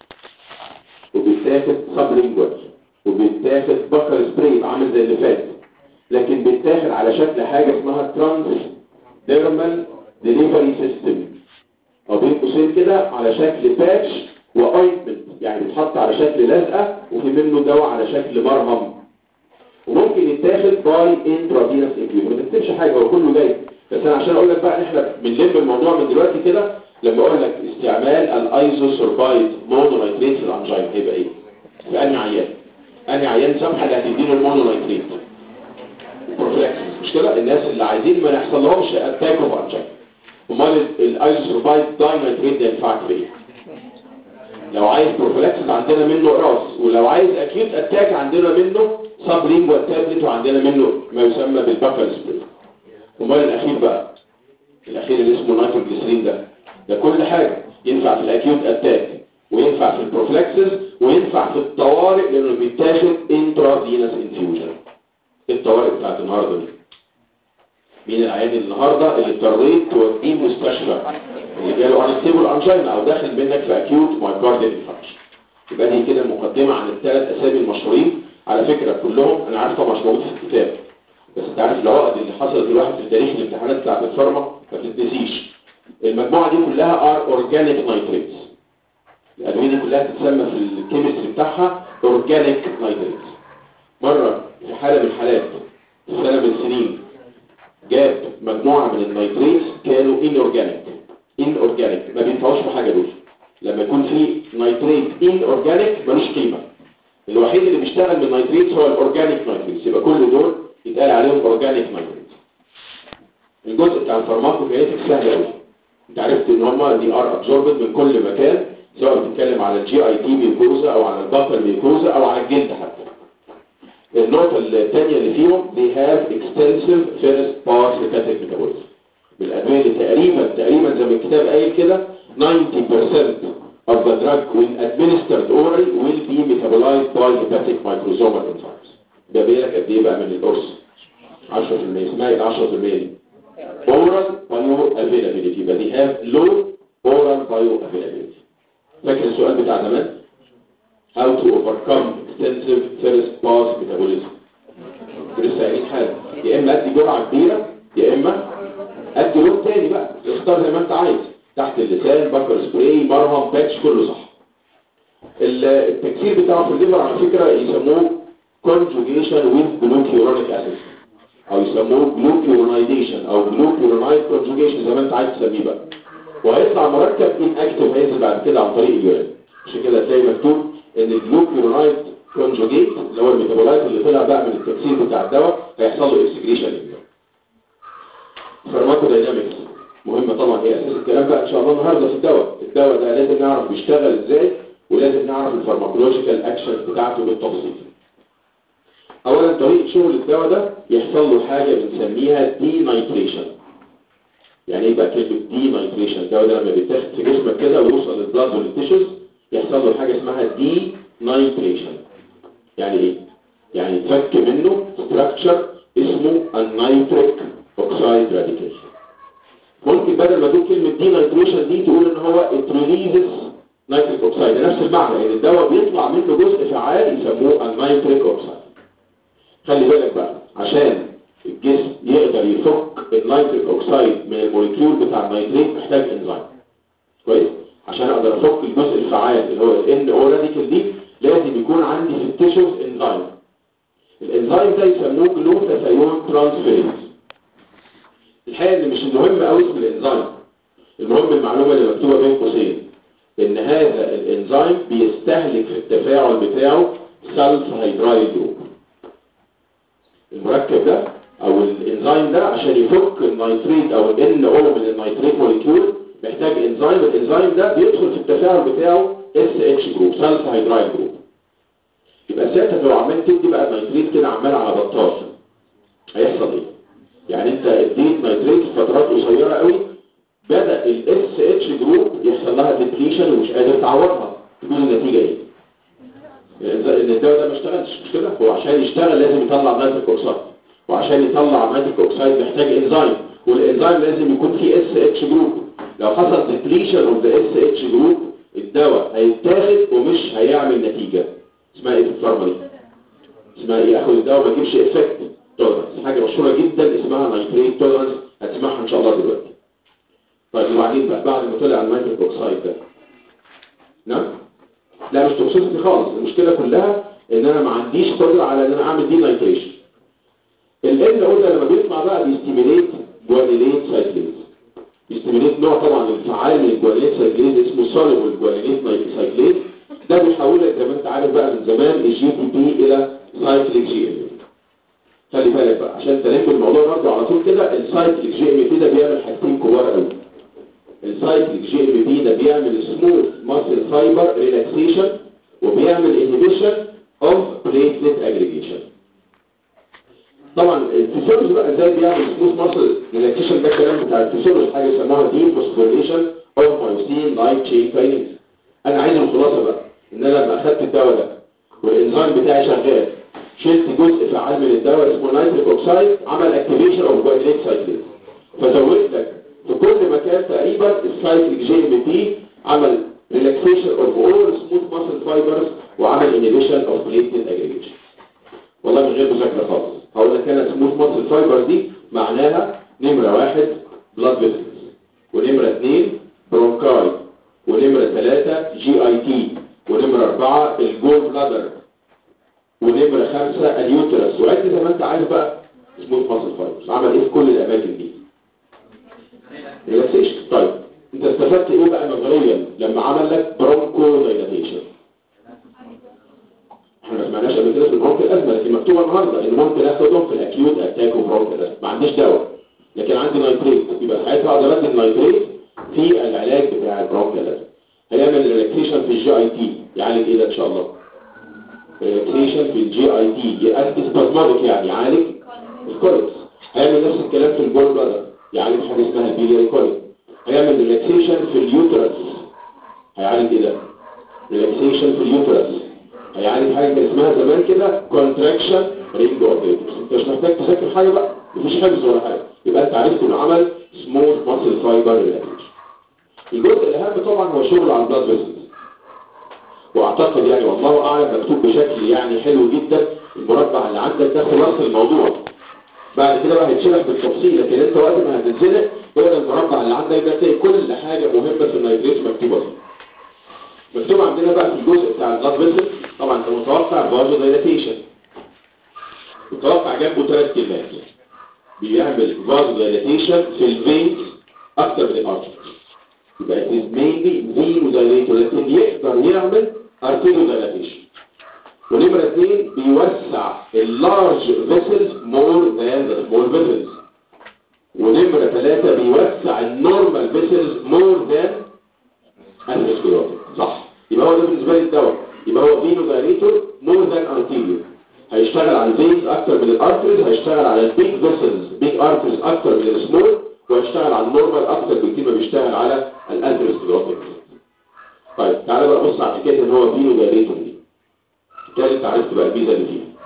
وبيتاخد سبلينجوال وبيتاخد بكر سبراي عامل زي اللي فات لكن بيتاخد على شكل حاجه اسمها ترانس ديرمال ديليفري سيستم او بين قوسين كده على شكل باتش واوينتمنت يعني بيتحط على شكل لزقه وفي منه دواء على شكل مرهم وممكن يتاخد باي انترافينوس انفيوجن ما تكتبش حاجه هو كله جاي بس انا عشان اقول لك بقى ان احنا بنلم الموضوع من دلوقتي كده لما اقول لك استعمال الايزوسوربايد مونونايتريت في الانجين هيبقى ايه؟ في انهي عيان؟ انهي عيان سمحه اللي هتديله المونونايتريت؟ بروفلاكسس مش كده؟ الناس اللي عايزين ما يحصل لهمش اتاك اوف انجين امال الايزوسوربايد داينايتريت ده ينفعك في ايه؟ لو عايز بروفلاكسس عندنا منه راس ولو عايز اكيوت اتاك عندنا منه سبلينجوال تابلت وعندنا منه ما يسمى بالباكال سبري امال الاخير بقى الاخير اللي اسمه نيتروجليسرين ده ده كل حاجه ينفع في الاكيوت اتاك وينفع في البروفلاكسس وينفع في الطوارئ لانه بيتاخد انترافينوس انفيوجن الطوارئ بتاعت النهارده دي مين العيان النهارده اللي اضطريت توديه مستشفى اللي جاله انستيبل انجينا او داخل منك في اكيوت مايكارديال انفكشن يبقى دي كده مقدمه عن الثلاث اسامي المشهورين على فكره كلهم انا عارف طبعا مش موجود في الكتاب بس انت عارف العقد اللي حصلت الواحد في تاريخ الامتحانات بتاعت الفارما ما بتتنسيش المجموعه دي كلها ار اورجانيك نايتريتس الادويه دي كلها تتسمى في الكيمستري بتاعها اورجانيك نايتريتس مره في حاله من الحالات في سنه من السنين جاب مجموعه من النايتريتس كانوا ان اورجانيك ان اورجانيك ما بينفعوش في حاجه دول لما يكون في نايتريت ان اورجانيك ملوش قيمه الوحيد اللي بيشتغل بالنايتريتس هو الاورجانيك نايتريتس يبقى كل دول يتقال عليهم اورجانيك نايتريتس الجزء بتاع الفارماكوكينيتكس سهل قوي انت عرفت ان هم دي ار ابزوربد من كل مكان سواء بتتكلم على الجي اي تي ميكوزا او على البطن ميكوزا او على الجلد حتى النقطة الثانية اللي فيهم they have extensive first pass hepatic metabolism بالأدوية اللي تقريبا تقريبا زي ما الكتاب قايل كده 90% of the drug when administered orally will be metabolized by hepatic microsomal enzymes ده بيلك قد ايه بقى من القرص 10% اسمها ايه ال 10% دي oral bioavailability يبقى they have low oral bioavailability فاكر السؤال بتاع زمان how to overcome extensive first pass metabolism لسه قايلين حاجه يا اما ادي جرعه كبيره يا اما ادي لون تاني بقى اختار زي ما انت عايز تحت اللسان بكر سبراي مرهم باتش كله صح التكسير بتاعه في الليفر على فكره يسموه conjugation with glucuronic acid او يسموه glucuronidation او glucuronide conjugation زي ما انت عايز تسميه بقى وهيطلع مركب inactive هينزل بعد كده عن طريق اليورين عشان كده هتلاقي مكتوب ان الجلوكيورونايد كونجوجيت اللي هو الميتابولايت اللي طلع بقى من التكسير بتاع الدواء هيحصل له اكسكريشن فارماكو داينامكس مهمه طبعا هي اساس الكلام بقى ان شاء الله النهارده في الدواء الدواء ده لازم نعرف بيشتغل ازاي ولازم نعرف الفارماكولوجيكال اكشن بتاعته بالتفصيل اولا طريقه شغل الدواء ده يحصل له حاجه بنسميها دي نايتريشن يعني ايه بقى كلمه دي نايتريشن الدواء ده لما بيتاخد في جسمك كده ويوصل للبلاد والتيشوز يحصل له حاجه اسمها دي نايتريشن يعني ايه يعني يتفك منه ستراكشر اسمه النيتريك اوكسايد راديكال ممكن بدل ما تقول كلمه دي نايتريشن دي تقول ان هو ات ريليزز نيتريك اوكسايد نفس المعنى يعني الدواء بيطلع منه جزء فعال يسموه النيتريك اوكسايد خلي بالك بقى عشان الجسم يقدر يفك النيتريك اوكسايد من الموليكيول بتاع النيتريت محتاج انزيم كويس عشان اقدر افك الجزء الفعال اللي هو الان او راديكال دي لازم يكون عندي في التيشوز انزيم الانزيم ده يسموه جلوتاثيون ترانسفيريز الحقيقه ان مش المهم قوي اسم الانزيم المهم المعلومه اللي مكتوبه بين قوسين ان هذا الانزيم بيستهلك في التفاعل بتاعه سلف هيدرايل جروب المركب ده او الانزيم ده عشان يفك النيتريت او الان او من النيتريت موليكيول محتاج انزيم الانزيم ده بيدخل في التفاعل بتاعه اس اتش جروب سلف هيدرايل جروب يبقى ساعتها لو عمال تدي بقى نيتريت كده عمال على بطال هيحصل ايه يعني انت اديت نيتريت في فترات قصيره قوي بدا الاس اتش جروب يحصل لها ديبليشن ومش قادر تعوضها تكون النتيجه ايه ان الدواء ده ما اشتغلش مش كده هو عشان يشتغل لازم يطلع نيتريك اوكسيد وعشان يطلع نيتريك اوكسيد محتاج انزيم والانزيم لازم يكون فيه اس اتش جروب لو حصل ديبليشن اوف ذا اس اتش جروب الدواء هيتاخد ومش هيعمل نتيجه اسمها ايه في الفارما دي اسمها ايه اخد الدواء ما يجيبش افكت تولرنس حاجه مشهوره جدا اسمها نيتريت تولرنس هتسمعها ان شاء الله دلوقتي طيب وبعدين بقى بعد ما طلع النيتريك اوكسيد ده نعم لا مش توكسيسيتي خالص المشكله كلها ان انا ما عنديش قدره على ان انا اعمل دي نايتريشن الان قلنا لما بيطلع بقى بيستيميليت جوانيليت سايكليز بيستيميليت نوع طبعا الفعال من الجوانيليت سايكليز اسمه سوليبل جوانيليت سايكليز ده بيحولك زي ما انت عارف بقى من زمان الجي بي بي الى سايكليك جي ام خلي بالك بقى عشان تلم الموضوع برضه على طول كده السايكليك جي ام بي ده بيعمل حاجتين كبار قوي السايكليك جي ام بي ده بيعمل سموث ماسل فايبر ريلاكسيشن وبيعمل انهبيشن اوف بليتلت اجريجيشن طبعا الفسيولوجي بقى ازاي بيعمل سموث ماسل ريلاكسيشن ده الكلام بتاع الفسيولوجي حاجه يسموها دي فوسفوريليشن اوف مايوسين لايت تشين كاينيز انا عايز الخلاصه بقى ان انا لما اخدت الدواء ده والانزيم بتاعي شغال شلت جزء فعال من الدواء اسمه نيتريك اوكسيد عمل اكتيفيشن اوف جوانيليت سايكليز فزودت لك في كل مكان تقريبا السايكليك جي ام بي عمل ريلاكسيشن اوف اول سموث ماسل فايبرز وعمل انيبيشن اوف بليتلت اجريجيشن والله من غير مذاكره خالص هقول لك انا سموث ماسل فايبر دي معناها نمره واحد بلاد فيسلز ونمره اثنين برونكاي ونمره ثلاثه جي اي تي ونمره اربعه الجول بلادر ونمره خمسه اليوترس وعد زي ما انت عارف بقى سموث ماسل فايبرز عمل ايه في كل الاماكن دي ريلاكسيشن طيب انت استفدت ايه بقى نظريا لما عمل لك برونكو دايلاتيشن احنا ما سمعناش قبل كده في البرونك الازمه لكن مكتوبه النهارده ان ممكن اخدهم في الاكيوت اتاك وبرونك الازمه ما عنديش دواء لكن عندي نايتريت يبقى ساعتها اقدر ادي النايتريت في العلاج بتاع البرونك الازمه هيعمل ريلاكسيشن في الجي اي تي يعالج ايه ده ان شاء الله ريلاكسيشن في الجي اي تي انتي سبازماتيك يعني يعالج الكوليكس هيعمل نفس الكلام في الجول بلادر يعالج حاجه اسمها البيلياري كوليك هيعمل ريلاكسيشن في اليوترس هيعالج ايه ده ريلاكسيشن في اليوترس هيعالج حاجه كان اسمها زمان كده كونتراكشن رينج اوبريتورز انت مش محتاج تذاكر حاجه بقى مفيش حفظ ولا حاجه يبقى انت عرفت انه عمل سموث ماسل فايبر ريلاكسيشن الجزء الاهم طبعا هو شغل على البلاد فيسلز واعتقد يعني والله اعلم مكتوب بشكل يعني حلو جدا المربع اللي عندك ده خلاصه الموضوع بعد كده بقى هيتشرح بالتفصيل لكن انت وقت ما هتنزلق هو المربع اللي عندك ده تلاقي كل حاجه مهمه في النيتريت مكتوبه فيه مكتوب عندنا بقى في الجزء بتاع البلاد فيسل طبعا انت متوقع فازو دايلاتيشن متوقع جنبه ثلاث كلمات بيعمل فازو دايلاتيشن في الفينز اكتر من الارترز يبقى it is mainly venodilator لكن يقدر يعمل arterial dilatation ونمرة اثنين بيوسع اللارج فيسلز مور ذان ذا سمول فيسلز ونمرة ثلاثة بيوسع النورمال فيسلز مور ذان الاسكلوتيك صح يبقى هو ده بالنسبة لي الدواء يبقى هو فينو دايليتور مور ذان ارتيريو هيشتغل على الفينز اكتر من الارتريز هيشتغل على البيج فيسلز بيج ارتريز اكتر من السمول وهيشتغل على النورمال اكتر بكتير ما بيشتغل على الانترسكلوتيك طيب تعالى بقى بص على حكايه ان هو فينو دايليتور دي بالتالي انت عرفت بقى الميزه اللي فيها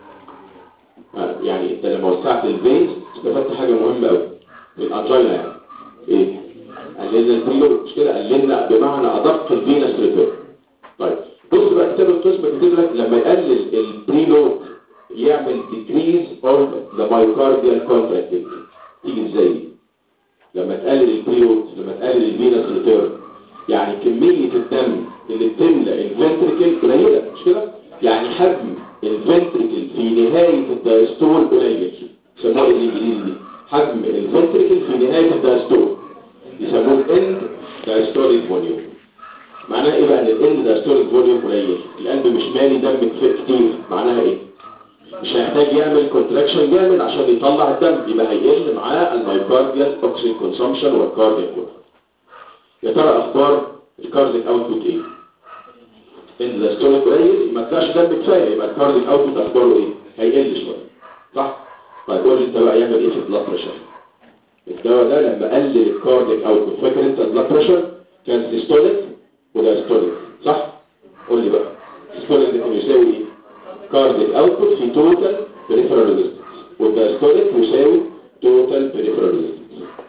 آه، يعني انت لما وسعت الفيز استفدت حاجه مهمه قوي الانجينا يعني ايه قللنا البريلود مش كده قللنا بمعنى ادق الفينس ريتيرن طيب بص بقى كتاب القسم كاتب لك لما يقلل البريلود يعمل decrease of the myocardial contractility تيجي ازاي لما تقلل البريلود لما تقلل الفينس ريتيرن يعني كمية الدم اللي بتملى الفنتريكل قليلة مش كده يعني حجم الفنتريكل في نهاية الدايستول قليل يسموه ايه الانجليزي دي حجم الفنتريكل في نهاية الدايستول يسموه الاند دايستوليك فوليوم معناها ايه بقى ان الاند دايستوليك فوليوم قليل القلب مش مالي دم كتير معناها ايه مش هيحتاج يعمل كونتراكشن جامد عشان يطلع الدم يبقى هيقل معاه المايوكارديال اوكسجين كونسومشن والكاردياك يا ترى اخبار الكاردياك اوتبوت ايه ان الستوليك قليل ما طلعش دم كفايه يبقى الكارديك اوتبوت اخباره ايه هيقل شويه صح طيب قول لي انت بقى يعمل ايه في البلاد بريشر الدواء ده لما قلل الكارديك اوتبوت فاكر انت البلاد بريشر كان سيستوليك وده ستوليك صح قول لي بقى سيستوليك ده كان يساوي ايه كارديك اوتبوت في توتال بريفرال ريزيستنس والدايستوليك يساوي توتال بريفرال ريزيستنس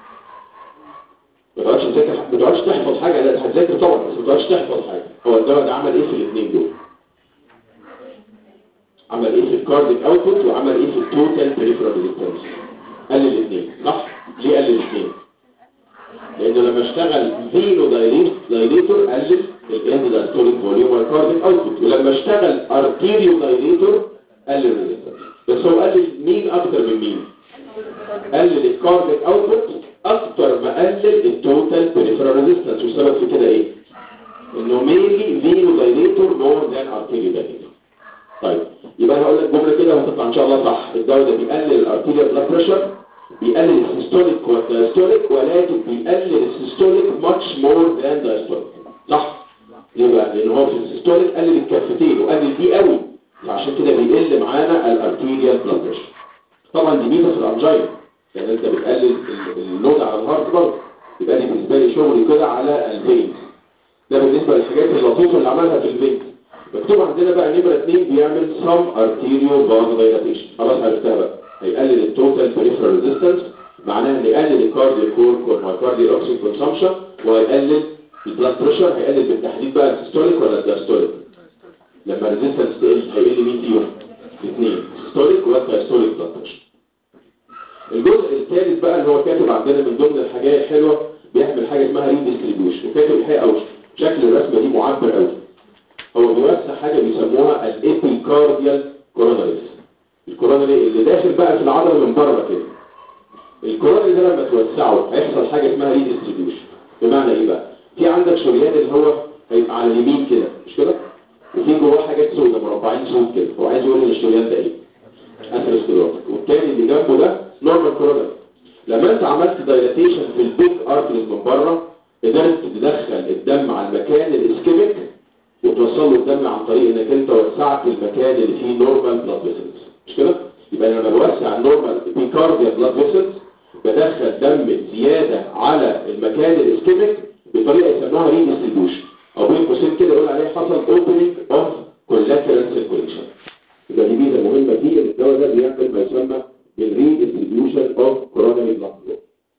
ما تقعدش تذاكر ما تقعدش تحفظ حاجه لا هتذاكر طبعا بس ما تقعدش تحفظ حاجه هو الدواء ده عمل ايه في الاثنين دول عمل ايه في الكارديك اوتبوت وعمل ايه في التوتال بريفرال ريزيستنس قلل الاثنين صح ليه قلل الاثنين لانه لما اشتغل فينو دايليتور قلل الاند دايستوليك فوليوم والكارديك اوتبوت ولما اشتغل ارتيريو دايليتور قلل الريزيستنس بس هو قلل مين اكتر من مين قلل الكارديك اوتبوت اكتر ما قلل التوتال بريفرال ريزيستنس والسبب في كده ايه انه ميلي فينو دايليتور مور ذان ارتيريو دايليتور طيب يبقى انا هقول لك جمله كده وهتطلع ان شاء الله صح الدواء ده بيقلل الارتيريال بلاد بريشر بيقلل السيستوليك والدايستوليك ولكن بيقلل السيستوليك ماتش مور ذان دايستوليك صح ليه بقى لان هو في السيستوليك قلل الكفتين وقلل دي قوي فعشان كده بيقل معانا الارتيريال بلاد بريشر طبعا دي ميزه في الانجينا يعني انت بتقلل اللود على الهارت برضه يبقى دي بالنسبه لي شغلي كده على الفين ده بالنسبه للحاجات اللطيفه اللي عملها في الفين مكتوب عندنا بقى نمره 2 بيعمل سم ارتيريو فاز دايلاتيشن خلاص عرفتها بقى هيقلل التوتال بريفرال ريزيستنس معناها ان يقلل الكارديو كور والمايكارديال اوكسجين كونسامشن وهيقلل البلاد بريشر هيقلل بالتحديد بقى السيستوليك ولا الدايستوليك لما الريزيستنس تقل هيقل مين فيهم الاثنين السيستوليك والدايستوليك بلاد بريشر الجزء الثالث بقى اللي هو كاتب عندنا من ضمن الحاجات الحلوه بيعمل حاجه اسمها ريديستريبيوشن وكاتب الحقيقه قوي شكل الرسمه دي معبر قوي هو بيوسع حاجه بيسموها الابيكارديال كوروناريز الكوروناري اللي داخل بقى في العضله من بره كده الكوروناري ده لما توسعه هيحصل حاجه اسمها ريديستريبيوشن بمعنى ايه بقى في عندك شريان اللي هو هيبقى على اليمين كده مش كده وفي جواه حاجات سودة مربعين سود كده هو عايز يقول ان الشريان ده ايه اثيروسكليروتيك والتاني اللي جنبه ده نورمال كوروناري لما انت عملت دايلاتيشن في البيج ارتريز من بره قدرت تدخل الدم على المكان الاسكيميك وتوصل له الدم عن طريق انك انت وسعت المكان اللي فيه نورمال بلاد فيسلز مش كده يبقى لما بوسع النورمال بيكارديا بلاد فيسلز بدخل دم زياده على المكان الاسكيميك بطريقه يسموها ريديستريبيوشن او بين قوسين كده يقول عليه حصل اوبننج اوف كولاترال سيركوليشن يبقى دي ميزه مهمه فيه ان الدواء ده بيعمل ما يسمى بالريديستريبيوشن اوف كوروناري بلاد فلو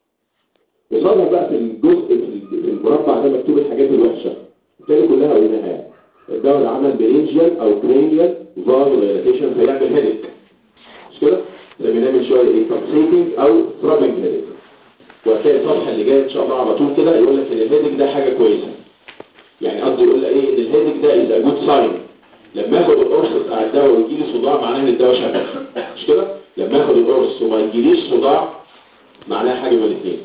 وصلنا بقى في الجزء في المربع ده مكتوب الحاجات الوحشه التاني كلها قلناها يعني الدواء ده عمل برينجيال او كرينيال فازو دايلاتيشن فيعمل هيدك مش كده؟ سميناه من شويه ايه تبسيتنج او ثرابنج هيدك وهتلاقي الصفحه اللي جايه ان شاء الله على طول كده يقول لك ان الهيدك ده حاجه كويسه يعني قصدي يقول لك ايه ان الهيدك ده از ا جود ساين لما اخد القرص بتاع الدواء ويجي لي صداع معناه ان الدواء شغال مش كده؟ لما اخد القرص وما يجيليش صداع معناه حاجه من الاثنين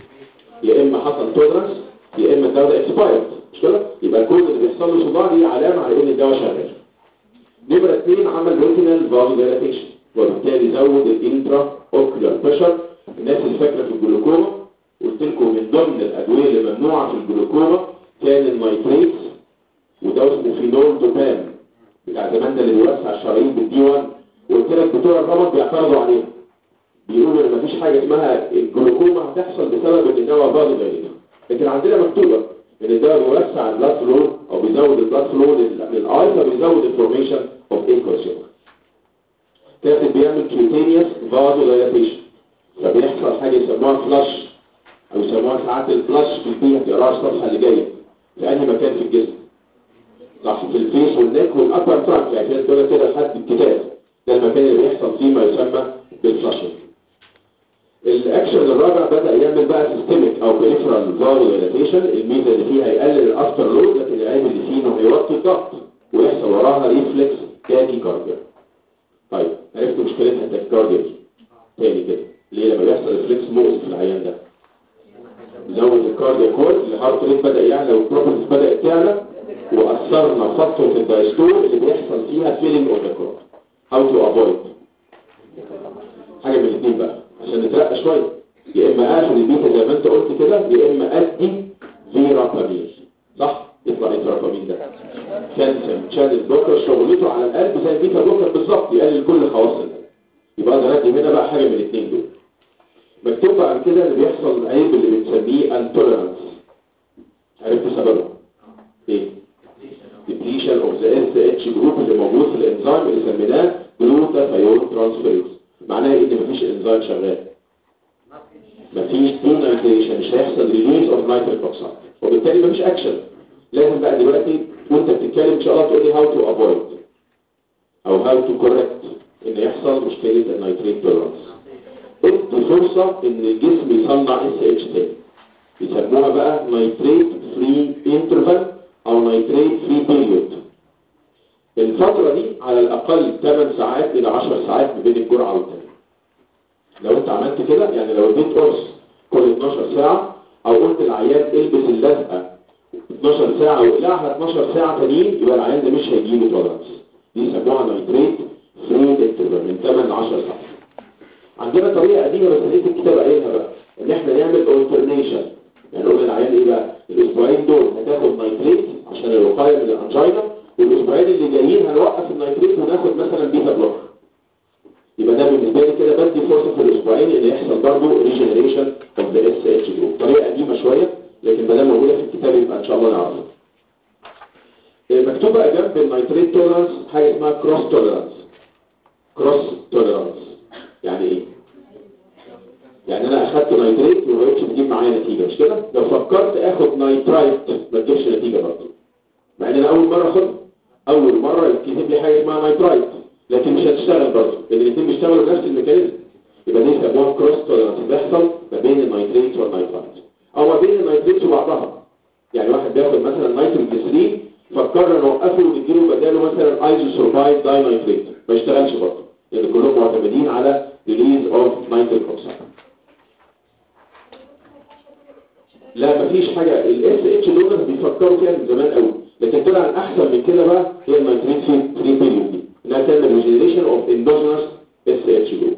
يا اما حصل تولرنس يا اما الدواء ده اكسبايرد مش كده يبقى كل اللي بيحصل له صداع دي علامه على ان الدواء شغال نمره اثنين عمل روتينال فازو دايلاتيشن وبالتالي زود الانترا اوكيولار بريشر الناس اللي فاكره في الجلوكوما قلت لكم من ضمن الادويه اللي ممنوعه في الجلوكوما كان النايتريتس وده اسمه فينول دوبام بتاع زمان ده اللي بيوسع الشرايين بالدي 1 وقلت لك بتوع الرمد بيعترضوا عليه بيقولوا ان مفيش حاجه اسمها الجلوكوما هتحصل بسبب ان الدواء فازو دايلاتيشن لكن عندنا مكتوبه ان الدواء بيوسع البلاد فلو او بيزود البلاد فلو للاي فبيزود الفورميشن اوف ايكوسيوم كاتب بيعمل كيوتينيوس فازو دايلاتيشن فبيحصل حاجه يسموها فلاش او يسموها ساعات الفلاش في البي هتقراها الصفحه اللي جايه في اي مكان في الجسم صح في الفيس والنك والابر ترانك يعني كده تقول كده لحد الكتاب ده المكان اللي بيحصل فيه ما يسمى بالفلاشنج الاكشن الرابع بدا يعمل بقى سيستميك او بريفرال فازو دايلاتيشن الميزه اللي فيها هيقلل الافتر لود لكن العيب اللي فيه انه هيوطي الضغط ويحصل وراها ريفلكس تاكي كارديا طيب عرفت مشكلتها التاكيكارديا دي تاني كده ليه لما بيحصل ريفلكس مؤذي في العيان ده زود الكارديا كول الهارت ريت بدا يعلى والبروبرتيز بدات تعلى واثرنا فتره الدايستول اللي بيحصل فيها فيلينج اوف ذا كور هاو تو افويد حاجه من الاثنين بقى عشان نترقى شويه يا اما اخد البيتا زي ما انت قلت كده يا اما ادي فيرابامين صح يطلع ايه فيرابامين ده كالسيوم شانل بلوكر شغلته على القلب زي البيتا بلوكر بالظبط يقلل كل خواص القلب يبقى اقدر ادي هنا بقى حاجه من الاثنين دول مكتوب بعد كده اللي بيحصل العيب اللي بنسميه انتولرانس عرفت سببه ايه depletion of the SH group اللي موجود في الانزيم اللي سميناه glutathione transferase معناها ايه ان مفيش انزيم شغال مفيش دينايتريشن مش هيحصل ريليز اوف نيتريك اوكسيد وبالتالي مفيش اكشن لازم بقى دلوقتي وانت بتتكلم ان شاء الله تقول لي هاو تو افويد او هاو تو كوركت ان يحصل مشكله النيتريت تولرانس ادي فرصه ان الجسم يصنع اس اتش تاني يسموها بقى نيتريت فري انترفال او نيتريت فري بيريود الفتره دي على الاقل 8 ساعات الى 10 ساعات ما بين الجرعه والتانيه لو انت عملت كده يعني لو اديت قرص كل 12 ساعة او قلت العيان البس اللزقة 12 ساعة واقلعها 12 ساعة تانيين يبقى العيان ده مش هيجيله تولرنس دي يسموها نايتريت فري انترفال من 8 ل 10 ساعات عندنا طريقة قديمة بس لقيت الكتاب قايلها بقى ان احنا نعمل alternation يعني نقول للعيان ايه بقى الاسبوعين دول هتاخد نايتريت عشان الوقاية من الانجينا والاسبوعين اللي جايين هنوقف النايتريت وناخد مثلا بيتا بلوكر يبقى ده بالنسبه لي كده بدي فرصه في الاسبوعين ان يحصل برضه ريجنريشن اوف ذا اس اتش جروب طريقه قديمه شويه لكن ما دام موجوده في الكتاب يبقى ان شاء الله نعرفها مكتوب بقى جنب النيتريت تولرانس حاجه اسمها كروس تولرانس كروس تولرانس يعني ايه يعني انا اخدت نيتريت وما بقتش بتجيب معايا نتيجه مش كده لو فكرت اخد نيترايت ما تجيبش نتيجه برضه مع ان انا اول مره اخدها اول مره يتكتب لي حاجه اسمها نيترايت لكن مش هتشتغل برضه لان الاثنين بيشتغلوا بنفس الميكانيزم يبقى دي يسموها كروس تولرانس بيحصل ما بين النيتريت والنيترايت او ما بين النيتريت وبعضها يعني واحد بياخد مثلا نيتروجليسرين فكرنا نوقفه ونديله بداله مثلا ايزوسوربايد داي نيتريت ما يشتغلش برضه لان كلهم معتمدين على ريليز اوف نيتريك اوكسيد لا مفيش حاجه الاس اتش دول بيفكروا فيها من زمان قوي لكن طلع الاحسن من كده بقى هي النيتريت فري بيريود دي انها تعمل ريجنريشن اوف اندوجينوس اس اتش جروب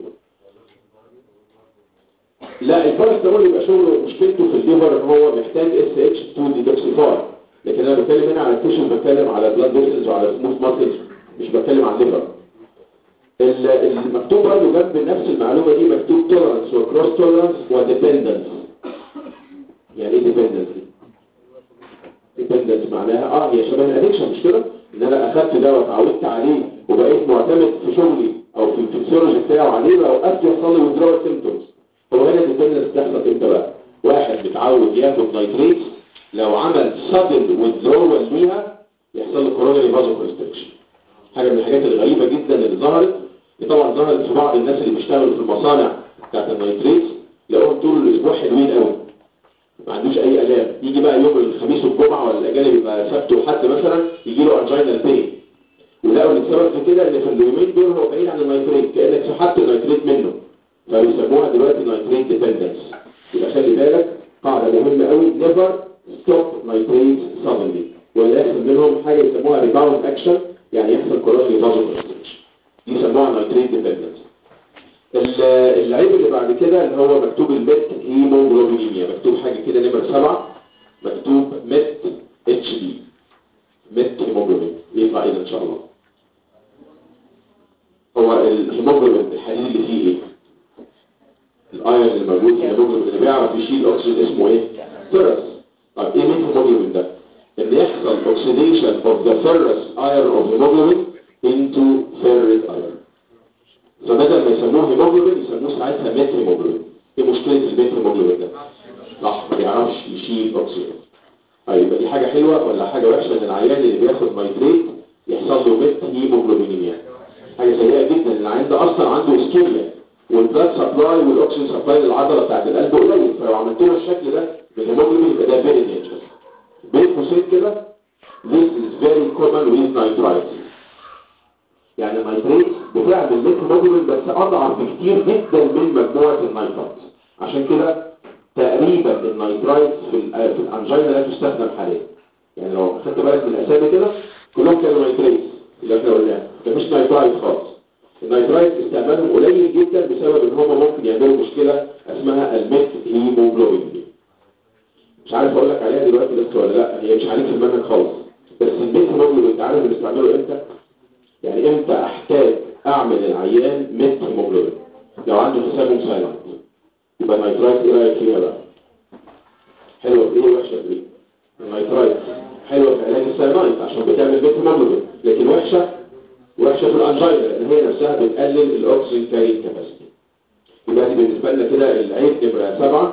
لا البارستامول يبقى شغله مشكلته في الليفر ان هو محتاج اس اتش 2 ديتوكسيفاي لكن انا بتكلم هنا على التيشن بتكلم على بلاد فيسلز وعلى سموث ماسلز مش بتكلم عن الليفر المكتوب برضه جنب نفس المعلومه دي مكتوب تولرانس وكروس تولرانس وديبندنس يعني ايه ديبندنس دي؟ ديبندنس معناها اه هي شبه الادكشن مش كده؟ ان انا اخدت ده واتعودت عليه وبقيت معتمد في شغلي او في الفسيولوجي بتاعه عليه لو وقفت يحصل لي withdrawal symptoms هو هنا الديبندنس بتحصل امتى بقى؟ واحد متعود ياخد نايتريت لو عمل sudden withdrawal ليها يحصل له coronary vasoconstriction حاجه من الحاجات الغريبه جدا اللي ظهرت دي طبعا ظهرت في بعض الناس اللي بيشتغلوا في المصانع بتاعت النايتريت لقوهم طول الاسبوع حلوين قوي ما عندوش اي الام يجي بقى يوم الخميس والجمعه ولا الاجازه يبقى سبت وحد مثلا يجي له انجينال بين ولقوا ان السبب في كده ان في اليومين دول هو بعيد عن النيتريت كانك سحبت النيتريت منه فبيسموها دلوقتي نيتريت ديبندنس يبقى خلي بالك قاعده مهمه قوي نيفر ستوب نيتريت سادنلي ولا يحصل منهم حاجه يسموها ريباوند اكشن يعني يحصل كورونري فازوكونستريكشن دي يسموها نيتريت ديبندنس العيب اللي بعد كده اللي هو مكتوب الميت هيموجلوبينيميا مكتوب حاجه كده نمره سبعة مكتوب ميت اتش دي ميت هيموجلوبين يطلع ايه ان شاء الله هو الهيموجلوبين الحديد اللي فيه ايه الايرون اللي موجود في الهيموجلوبين اللي بيعرف يشيل الاكسجين اسمه ايه فيرس طيب ايه مين هيموجلوبين ده ان يحصل oxidation of the ferrous iron of hemoglobin into ferrous iron فبدل ما يسموه هيموجلوبين يسموه ساعتها ميت هيموجلوبين ايه مشكله الميت هيموجلوبين ده صح ما بيعرفش يشيل اكسجين طيب دي حاجه حلوه ولا حاجه وحشه ان العيان اللي بياخد نيتريت يحصل له ميت هيموجلوبينيميا حاجه سيئه جدا ان العيان ده اصلا عنده اسكيميا والبلاد سبلاي والاكسجين سبلاي للعضله بتاعت القلب قليل فلو عملت له الشكل ده بالهيموجلوبين يبقى ده فيري دينجرس بين قوسين كده this is very common with nitrites يعني النيتريت بتعمل ميثاموجلوبين بس اضعف بكتير جدا من مجموعه النيترايت عشان كده تقريبا النيترايت في ال في الانجينا لا تستخدم حاليا يعني لو خدت بالك من الاسامي كده كلهم كانوا نيتريت اللي احنا قلناها ده مش نيترايت خالص النيترايت استعمالهم قليل جدا بسبب ان هم ممكن يعملوا مشكله اسمها الميث هيموجلوبين مش عارف اقول لك عليها دلوقتي بس ولا لا هي مش عليك في المنهج خالص بس الميت هيموجلوبين انت عارف بنستعمله امتى يعني امتى احتاج اعمل العيان ميت هيموجلوبين لو عنده تسمم سايلنت يبقى النيترايت ايه رايك فيها بقى حلوه في ايه وحشه في ايه النيترايت حلوه في علاج الساينايت عشان بتعمل ميت هيموجلوبين لكن وحشه وحشه في الانجينا لان هي نفسها بتقلل الاكسجين كاري كاباسيتي يبقى دي بالنسبه لنا كده العيب نمره سبعه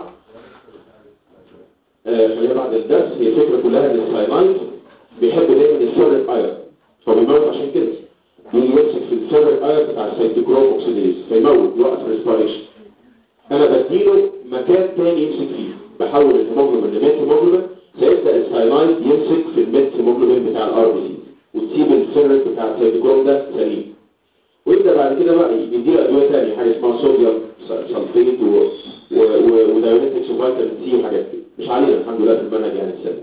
آه، خلينا بعد الدرس هي الفكره كلها ان الساينايت بيحب دايما الفيرك ايرون فبيموت عشان كده بيجي يمسك في الفيرك ايرون بتاع السيتوكروم اوكسيديز فيموت وقت الريسبيريشن انا بديله مكان تاني يمسك فيه بحول الهيموجلوبين لميت هيموجلوبين فيبدا الساينايد يمسك في الميت هيموجلوبين بتاع الار بي سي وتسيب الفيرك بتاع السيتوكروم ده سليم ويبدا بعد كده بقى يديله ادويه ثانيه حاجه اسمها صوديوم سلفيت و و و ودايونيتكس وفيتامين سي وحاجات كده مش علينا الحمد لله في المنهج يعني السنه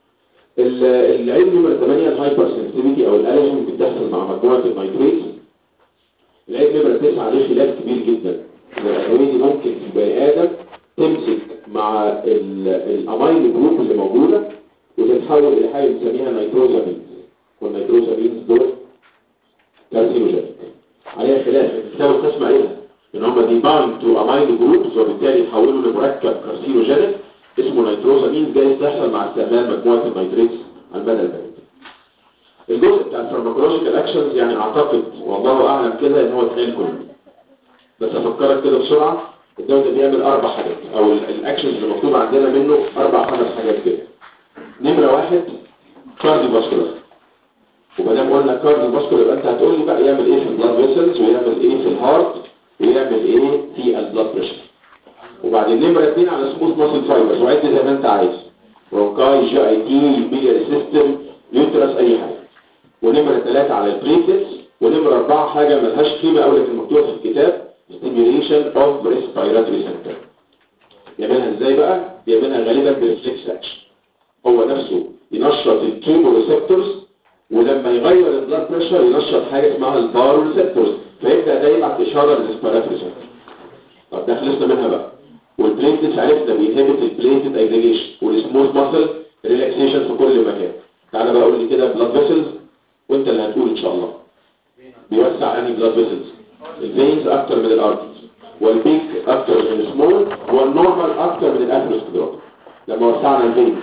ال- العيب نمرة 8 الهايبر سنسيتيفيتي او الالرجين بتحصل مع مجموعه النيتريت العيب نمرة 9 عليه خلاف كبير جدا إن الادويه دي ممكن في بني ادم تمسك مع ال- الامين جروب اللي موجوده وتتحول الى حاجه بنسميها نيتروزامينز والنيتروزامينز دول كارسينوجينيك عليها خلاف الكتاب القسم قايلها ان هم دي باوند تو امين جروبز وبالتالي يتحولوا لمركب كارسينوجينيك اسمه نيتروزامين جاي تحصل مع استعمال مجموعه النيتريتس على المدى البعيد الجزء بتاع الفارماكولوجيكال اكشنز يعني اعتقد والله اعلم كده ان هو اتقال كله بس افكرك كده بسرعه الدواء ده بيعمل اربع حاجات او ال- الاكشنز اللي مكتوب عندنا منه اربع خمس حاجات كده نمره واحد كارديو فاسكولار وما دام قلنا كارديو فاسكولار يبقى انت هتقول لي بقى يعمل ايه في البلاد فيسلز ويعمل ايه في الهارت ويعمل ايه في البلاد بريشر وبعدين نمره اثنين على سموث ماسل فايبرز وعد زي ما انت عايز برونكاي جي اي تي بيلياري سيستم يوترس اي حاجه ونمره ثلاثه على البليتلتس ونمره اربعه حاجه ملهاش قيمه قوي لكن مكتوبه في الكتاب stimulation of respiratory center يعملها ازاي بقى؟ بيعملها غالبا بريفلكس اكشن هو نفسه ينشط الكيمو ريسبتورز ولما يغير البلاد بريشر ينشط حاجه اسمها البارو ريسبتورز فيبدا ده يبعت اشاره للريسبيراتوري سنتر طب ده خلصنا منها بقى والبليتلتس عرفنا بينهبت البليتد اجريجيشن والسموث ماسل ريلاكسيشن في كل مكان تعالى بقى قول لي كده بلاد فيسلز وانت اللي هتقول ان شاء الله بيوسع انهي بلاد فيسلز الفينز اكتر من الارترز والبيك اكتر من السمول والنورمال اكتر من الاثيروسكليروز لما وسعنا الفينز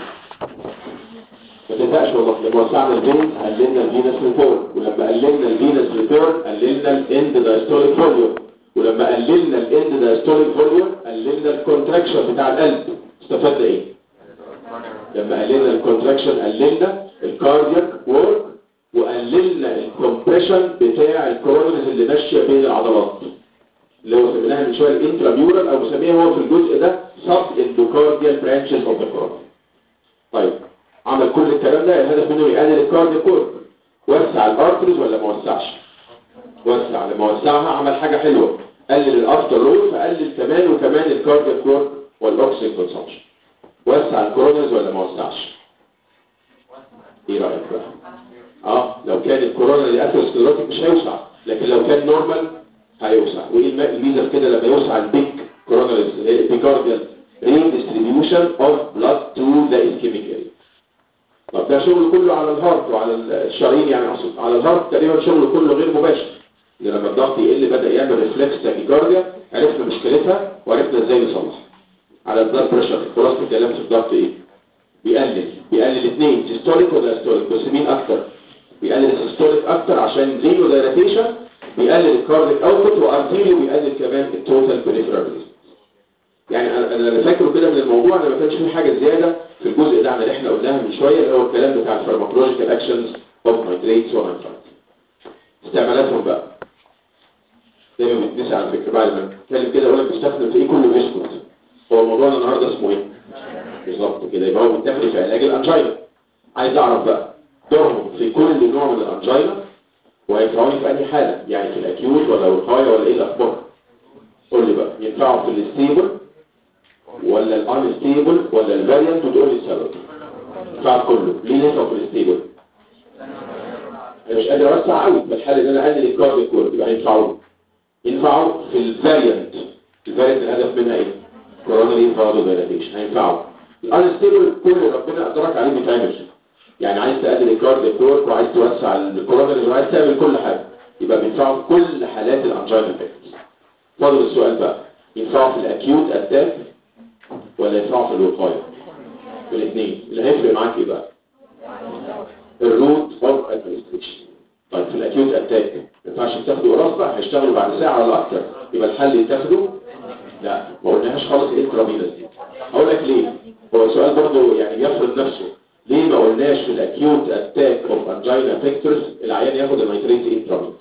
ما تنساش والله لما وسعنا الفينز قللنا الفينس ريتيرن ولما قللنا الفينس ريتيرن قللنا الاند دايستوليك فوليوم ولما قللنا الاند دايستوليك فوليوم قللنا الكونتراكشن بتاع القلب استفدنا ايه لما قللنا الكونتراكشن قللنا الكاردياك وورك وقللنا الكومبريشن بتاع الكورونز اللي ماشيه بين العضلات اللي هو سميناها من شويه الانتراميورال او مسميها هو في الجزء ده سب اندوكارديال برانشز اوف ذا كورون طيب عمل كل الكلام ده الهدف منه يقلل الكاردياك وورك وسع الارتريز ولا ما وسعش وسع لما وسعها عمل حاجه حلوه قلل الافتر رول فقلل كمان وكمان الكاردياك وورك والاكسجين كونسامشن وسع الكورونز ولا ما وسعش ايه رايك بقى اه لو كان الكورونا اللي اثيروسكليروتيك مش هيوسع لكن لو كان نورمال هيوسع وايه الم- الميزه في كده لما يوسع البيك كورونا البيكارديال ريديستريبيوشن اوف بلاد تو ذا اسكيميك اريا طب ده شغل كله على الهارت وعلى الشرايين يعني اقصد على الهارت تقريبا شغل كله غير مباشر اللي لما الضغط يقل بدا يعمل ريفلكس تاكيكارديا عرفنا مشكلتها وعرفنا ازاي نصلحها على البلاد بريشر خلاص الكلام في الضغط ايه بيقلل بيقلل اثنين سيستوليك ولا استوليك بس مين اكتر بيقلل السيستوليك اكتر عشان زيرو دايلاتيشن بيقلل الكارديك اوتبوت وارتيريو بيقلل كمان التوتال بريفرال يعني انا أنا اللي فاكره كده من الموضوع ان ما كانش في حاجه زياده في الجزء ده عن اللي احنا قلناها من شويه اللي هو الكلام بتاع الفارماكولوجيكال اكشنز اوف نايتريتس ونايترايتس استعمالاتهم بقى دايما بتنسى على فكره بعد ما نتكلم كده اقول لك بيستخدم في ايه كله بيسكت هو موضوعنا النهارده اسمه ايه بالظبط كده يبقى هو بيتاخد في علاج الانجينا عايز اعرف بقى دورهم في كل نوع من الانجينا وهينفعوني في اي حاله يعني في الاكيوت ولا الوقايه ولا ايه الاخبار قول لي بقى ينفعوا في الستيبل ولا الانستيبل ولا الفاريانت وتقول لي السبب ينفع كله ليه ينفع في الستيبل انا مش قادر اوسع قوي في الحاله ان انا اقلل الكارديو كورد يبقى هينفعوا ينفعوا في الفاريانت الفاريانت الهدف منها ايه كوروناري فازو دايلاتيشن هينفعوا الانستيبل كل اللي ربنا قدرك عليه بيتعمل يعني عايز تقلل الكاردياك ورك وعايز توسع الكورونرز وعايز تعمل كل حاجه يبقى بينفعوا في كل حالات الانجينا افكتس فاضل السؤال بقى ينفعوا في الاكيوت اتاك ولا ينفعوا في الوقايه في الاثنين اللي هيفرق معاك ايه بقى الروت اوف ادمنستريشن طيب في الاكيوت اتاك ما ينفعش تاخدوا قراص بقى هيشتغلوا بعد ساعه ولا اكتر يبقى الحل تاخده لا ما قلناهاش خالص ايه الترابينس دي اقول لك ليه هو السؤال برضه يعني يفرض نفسه ليه ما قلناش في الاكيوت اتاك اوف انجينا فيكتورز العيان ياخد النيتريت انترابينس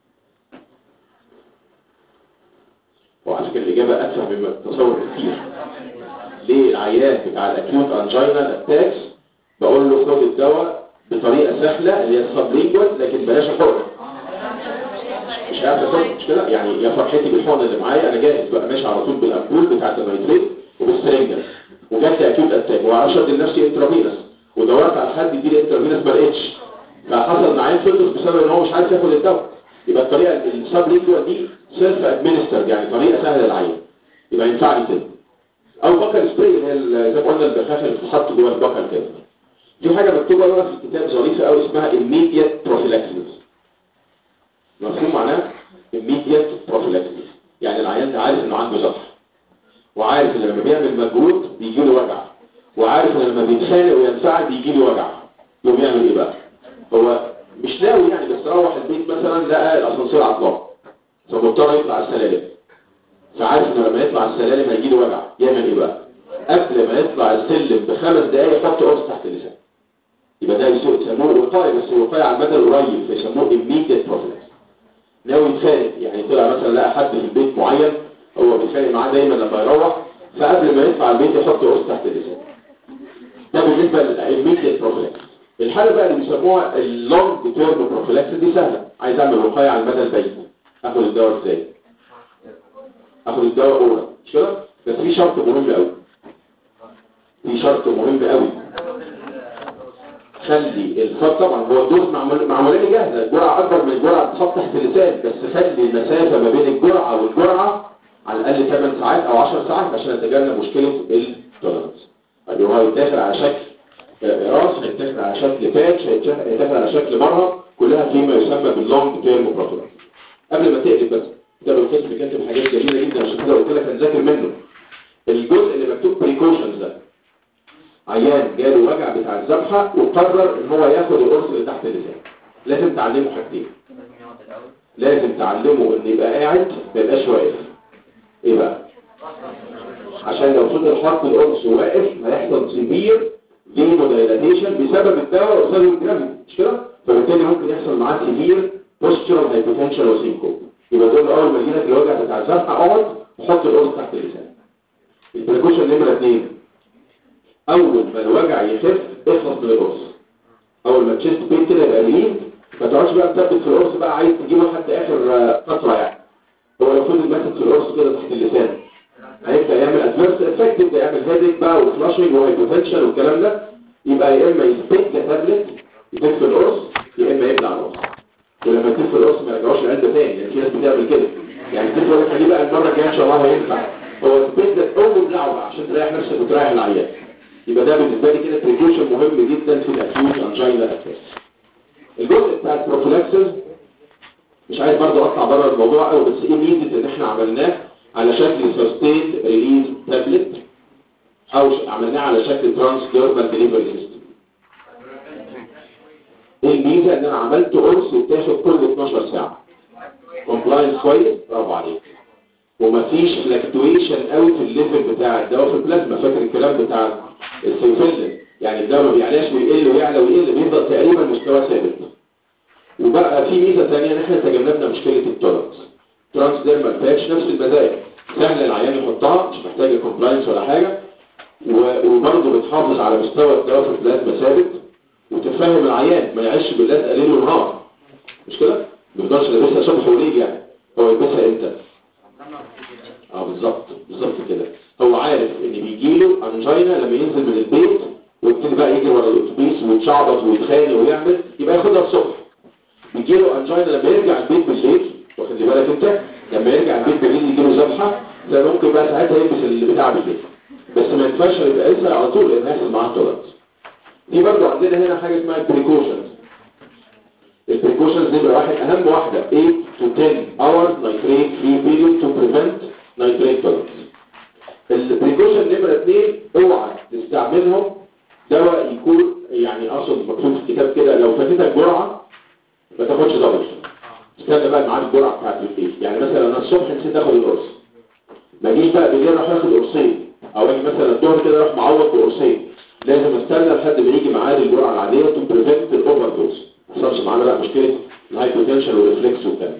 وعلى فكره الاجابه اتفه مما تتصور كتير ليه العيان بتاع الاكيوت انجينا اتاكس بقول له خد الدواء بطريقه سهله اللي هي السبلينجوال لكن بلاش الحقن مش عارف اخد مش كده يعني يا فرحتي بالحقن اللي معايا انا جاهز بقى ماشي على طول بالامبول بتاعت النيتريت وبالسرنجه وجات لي اكيوت اتاك وعرفت ادي لنفسي انترافينس ودورت على حد يديني انترافينس ما لقيتش فحصل معايا فيلتس بسبب ان هو مش عارف ياخد الدواء يبقى الطريقه السبلينجوال دي سيلف ادمنستر يعني طريقه سهله للعين يبقى ينفع لي كده او بكر سبراي اللي هي زي ما قلنا البخاخه اللي بتتحط جوه البكر كده في حاجه مكتوبه بقى في الكتاب ظريفه قوي اسمها immediate prophylaxis مفهوم معناها immediate prophylaxis يعني العيان ده عارف انه عنده زفر وعارف ان لما بيعمل مجهود بيجي له وجع وعارف ان لما بيتخانق وينفعل بيجي له وجع يقوم يعمل ايه بقى هو مش ناوي يعني بس روح البيت مثلا لقى الاسانسير عطلان فمضطر يطلع السلالم فعارف ان لما يطلع السلالم هيجي له وجع يعمل ايه بقى قبل ما يطلع السلم بخمس دقايق يحط قرص تحت اللسان يبقى ده يسموه وقايه بس وقايه على المدى القريب فيسموه immediate prophylaxis ناوي يتخانق يعني طلع مثلا لقى حد في البيت معين هو بيتخانق معاه دايما لما يروح فقبل ما يطلع البيت يحط قرص تحت اللسان ده بالنسبه للimmediate prophylaxis الحاله بقى اللي بيسموها اللونج تيرم prophylaxis دي سهله عايز اعمل وقايه على المدى البعيد اخد الدواء ازاي اخد الدواء اورا مش كده بس في شرط مهم قوي في شرط مهم قوي خلي الخط طبعا هو الدوز معمول معموله لي جاهزه الجرعه اكبر من الجرعه بتتحط تحت اللسان بس خلي المسافه ما بين الجرعه والجرعه على الاقل 8 ساعات او 10 ساعات عشان اتجنب مشكله التولرنس يعني هو هيتاخد على شكل راس هيتاخد على شكل باتش هيتاخد على شكل مرهم كلها فيما يسمى باللونج تيرم بروفيلاكس قبل ما تقلب بس ده القسم كاتب حاجات جميله جدا عشان كده قلت لك هنذاكر منه الجزء اللي مكتوب بريكوشنز ده عيان جاله وجع بتاع الذبحه وقرر ان هو ياخد القرص اللي تحت اللسان لازم تعلمه حاجتين لازم تعلمه ان يبقى قاعد ما يبقاش واقف ايه بقى عشان لو فضل حط القرص واقف هيحصل سيفير فينو دايلاتيشن بسبب الدواء وبسبب الجرافيتي مش كده فبالتالي ممكن يحصل معاه سيفير بوستشرال هايبوتنشن وسينكوب يبقى تقول له اول ما يجيلك الوجع بتاع الذبحه اقعد وحط القرص تحت اللسان البريكوشن نمره 2 اول ما الوجع يخف اخلص من القرص اول ما تشيست بين كده يبقى لين ما تقعدش بقى تثبت في القرص بقى عايز تجيبه لحد اخر فتره يعني هو لو فضل ماسك في القرص كده تحت اللسان هيبدا يعمل ادفيرس افكت يبدا يعمل هيدك بقى وفلاشنج وهايبوتنشن والكلام ده يبقى يا اما يسبيك تابلت يدف القرص يا اما يبلع القرص ولما تلف القرص ما يرجعوش العلبه تاني يعني في ناس بتعمل كده يعني تلف لك خليه بقى المره الجايه ان شاء الله هينفع هو سبيك ده اول ابلعه بقى عشان تريح نفسك وتريح العيان يبقى ده بالنسبه لي كده بريكوشن مهم جدا في الاكيوت انجينا اتاك الجزء بتاع البروفيلاكسس مش عايز برضه اطلع بره الموضوع قوي بس ايه ميزه ان احنا عملناه على شكل سستين ريليز تابلت او عملناه على شكل ترانس ديرمال ديليفري سيستم ايه الميزه ان انا عملت قرص وبتاخد كل 12 ساعه كومبلاينس كويس برافو عليك ومفيش فلكتويشن قوي في الليفل بتاع الدواء في البلازما فاكر الكلام بتاع السيفلن يعني الدواء ما بيعلاش ويقل ويعلى ويقل بيفضل تقريبا مستوى ثابت وبقى في ميزه ثانيه ان احنا تجنبنا مشكله التولرنس ترانس ديرمال باتش نفس المزايا سهل العيان يحطها مش محتاجه كومبلاينس ولا حاجه وبرضه بتحافظ على مستوى الدواء في البلازما ثابت وتفهم العيان ما يعيش باللازقه ليل ونهار مش كده؟ ما يقدرش لابسها صبح وليل يعني هو يلبسها امتى؟ اه بالظبط بالظبط كده هو عارف ان بيجيله انجينا لما ينزل من البيت ويبتدي بقى يجري ورا الاتوبيس ويتشعبط ويتخانق ويعمل يبقى ياخدها الصبح بيجيله انجينا لما يرجع البيت بالليل واخد بالك انت لما يرجع البيت بالليل يجيله ذبحه ده ممكن بقى ساعتها يلبس البتاع بالليل بس ما ينفعش يبقى يسهل على طول لان هيحصل معاه تولرنس في برضه عندنا هنا حاجه اسمها البريكوشنز البريكوشنز دي واحد اهم واحده 8 to 10 hours nitrate free period to prevent nitrate tolerance البريكوشن نمره 2 اوعى تستعملهم دواء يكون يعني اقصد مكتوب في الكتاب كده لو فاتتك جرعه ما تاخدش دبل استنى بقى معاك الجرعه بتاعت بالليل يعني مثلا انا الصبح نسيت اخد القرص ما اجيش بقى بالليل اروح اخد قرصين او اجي مثلا الظهر كده اروح معوض بقرصين لازم استنى لحد ما يجي ميعاد الجرعه العاديه تو بريفنت الاوفر دوز ما يحصلش معانا بقى مشكله الهايبوتنشن والريفلكس والكلام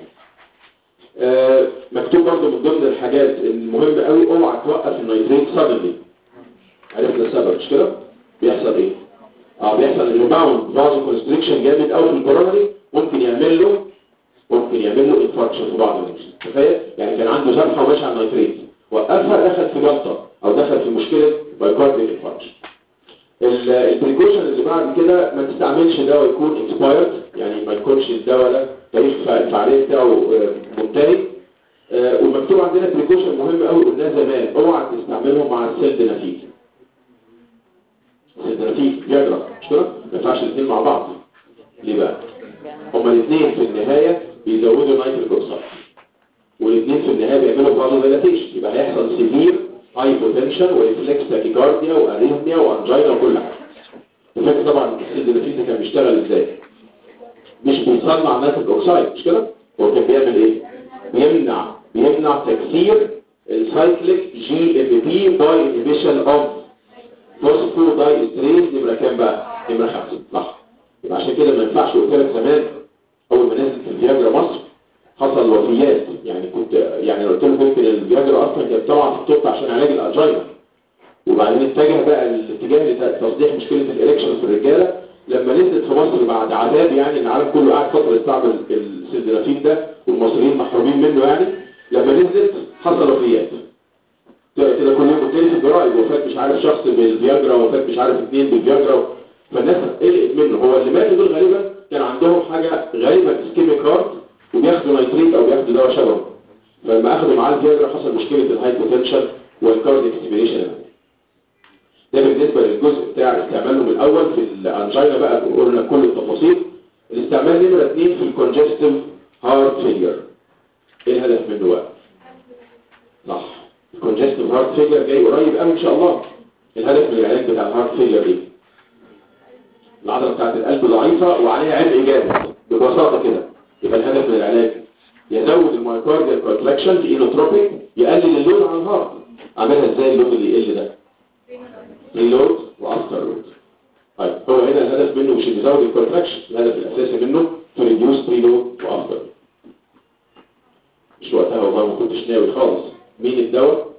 آه مكتوب برضو من ضمن الحاجات المهمه قوي اوعى توقف النيتريت سادنلي عرفنا السبب مش كده بيحصل ايه اه بيحصل ريباوند فازو كونستريكشن جامد قوي في الكورونري ممكن يعمل له ممكن يعمل له انفاركشن في بعض الناس تخيل يعني كان عنده ذبحه وماشي على النيتريت وقفها دخل في جلطه او دخل في مشكله بايكارديال انفاركشن البريكوشن اللي بعد كده ما تستعملش دواء يكون اكسبايرد يعني ما يكونش الدواء ده تاريخ الفعاليه بتاعه منتهي ومكتوب عندنا بريكوشن مهم قوي قلناه زمان اوعى تستعملهم مع السيلدنافيل السيلدنافيل فياجرا مش كده ما ينفعش الاثنين مع بعض ليه بقى هما الاثنين في النهايه بيزودوا نيتريك اوكسيد والاثنين في النهايه بيعملوا فازو ديلاتيشن يبقى هيحصل سيفير هايبوتنشن وريفلكس تاكيكارديا واريثميا وانجينا وكل حاجه وفاكر طبعا السيلدنافيل كان بيشتغل ازاي مش بيصنع نيتريك اوكسيد مش كده هو كان بيعمل ايه بيمنع بيمنع تكسير السايكليك جي ام بي باي انهبيشن اوف فوسفور داي استريز نمره كام بقى نمره خمسة صح يبقى عشان كده ما ينفعش قلت لك زمان اول ما نزلت الفياجرا مصر حصل وفيات يعني كنت يعني قلت لكم يمكن الفياجرا اصلا كانت طبعا في الطب عشان علاج الانجينا وبعدين اتجه بقى الاتجاه لتصليح مشكله الاريكشن في الرجاله لما نزلت في مصر بعد عذاب يعني العالم كله قاعد فتره يستعمل السيلدنافين ده والمصريين محرومين منه يعني لما نزلت حصل وفيات كده كل يوم بتلاقي في الجرائد وفاه مش عارف شخص بالفياجرا وفاه مش عارف اثنين بالفياجرا فالناس قلقت منه هو اللي ماتوا دول غالبا كان عندهم حاجه غالبا اسكيميك هارت وبياخدوا نيتريت او بياخدوا دواء شبهه فلما اخدوا معاه الفياجرا حصل مشكله الهايبوتنشن والكارديك ستيميليشن ده بالنسبه للجزء بتاع استعمالهم الاول في الانجينا بقى قلنا كل التفاصيل الاستعمال نمره اثنين في الكونجستيف هارت فيلير ايه الهدف منه بقى صح الكونجستيف هارت فيلير جاي قريب قوي ان شاء الله الهدف من العلاج بتاع الهارت فيلير ايه العضله بتاعت القلب ضعيفه وعليها عبء جامد ببساطه كده يبقى الهدف من العلاج يزود المايكارديال كونتراكشن في اينوتروبيك يقلل اللود على الهارت عاملها ازاي اللود اللي يقل ده ريلود وافتر لود طيب هو هنا الهدف منه مش ان يزود الكونتراكشن الهدف الاساسي منه تو ريديوس بريلود وافتر مش وقتها والله ما كنتش ناوي خالص مين الدواء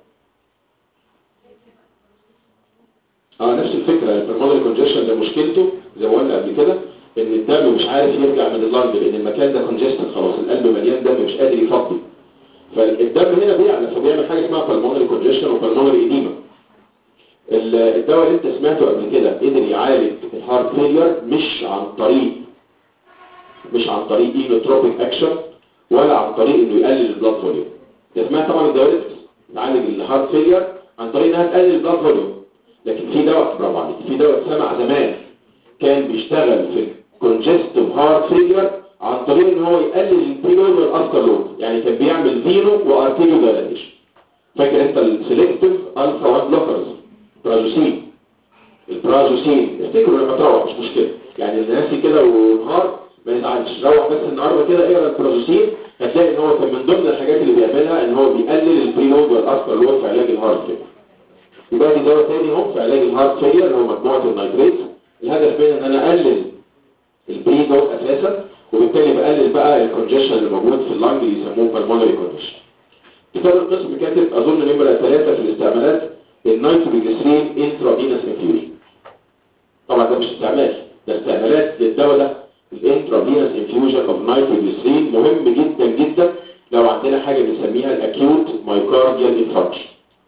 اه نفس الفكره البرمودري كونجيشن ده مشكلته زي ما قلنا قبل كده ان الدم مش عارف يرجع من اللنج لان المكان ده كونجستد خلاص القلب مليان دم مش قادر يفضي فالدم هنا بيعلى فبيعمل حاجه اسمها بالمونري كونجيشن وبالمونري ايديما الدواء اللي انت سمعته قبل كده قدر يعالج الهارت فيلير مش عن طريق مش عن طريق اينوتروبيك اكشن ولا عن طريق انه يقلل البلاد فوليوم انت سمعت طبعا الدواء تعالج الهارت فيلير عن طريق انها تقلل البلاد فوليوم لكن في دواء برافو عليك في دواء اتسمع زمان كان بيشتغل في الكونجستيف هارت فيلير عن طريق ان هو يقلل البريلود والافتر لود يعني كان بيعمل فينو وارتيريو دايلاتيشن فاكر انت السيلكتيف الفا 1 بلوكرز برازوسين البرازوسين افتكروا لما تروح مش مشكله يعني اللي ناسي كده ونهار ما يزعلش روح بس النهارده كده اقرا البرازوسين هتلاقي ان هو كان من ضمن الحاجات اللي بيعملها ان هو بيقلل البريلود والافتر لود في علاج الهارت فيلير يبقى دي دواء تاني اهو في علاج الهارت فيلير اللي هو مجموعه النيتريت الهدف منه ان انا اقلل البري دوت اساسا وبالتالي بقلل بقى الكونجيشن اللي موجود في اللنج اللي يسموه بالمونري كونجيشن كتاب القسم كاتب اظن نمره ثلاثة في الاستعمالات النيتروجليسرين انترافينوس انفيوجن طبعا ده مش استعمال ده استعمالات للدواء ده الانترافينوس انفيوجن اوف نيتروجليسرين مهم جدا جدا لو عندنا حاجه بنسميها الاكيوت مايكارديال انفاركشن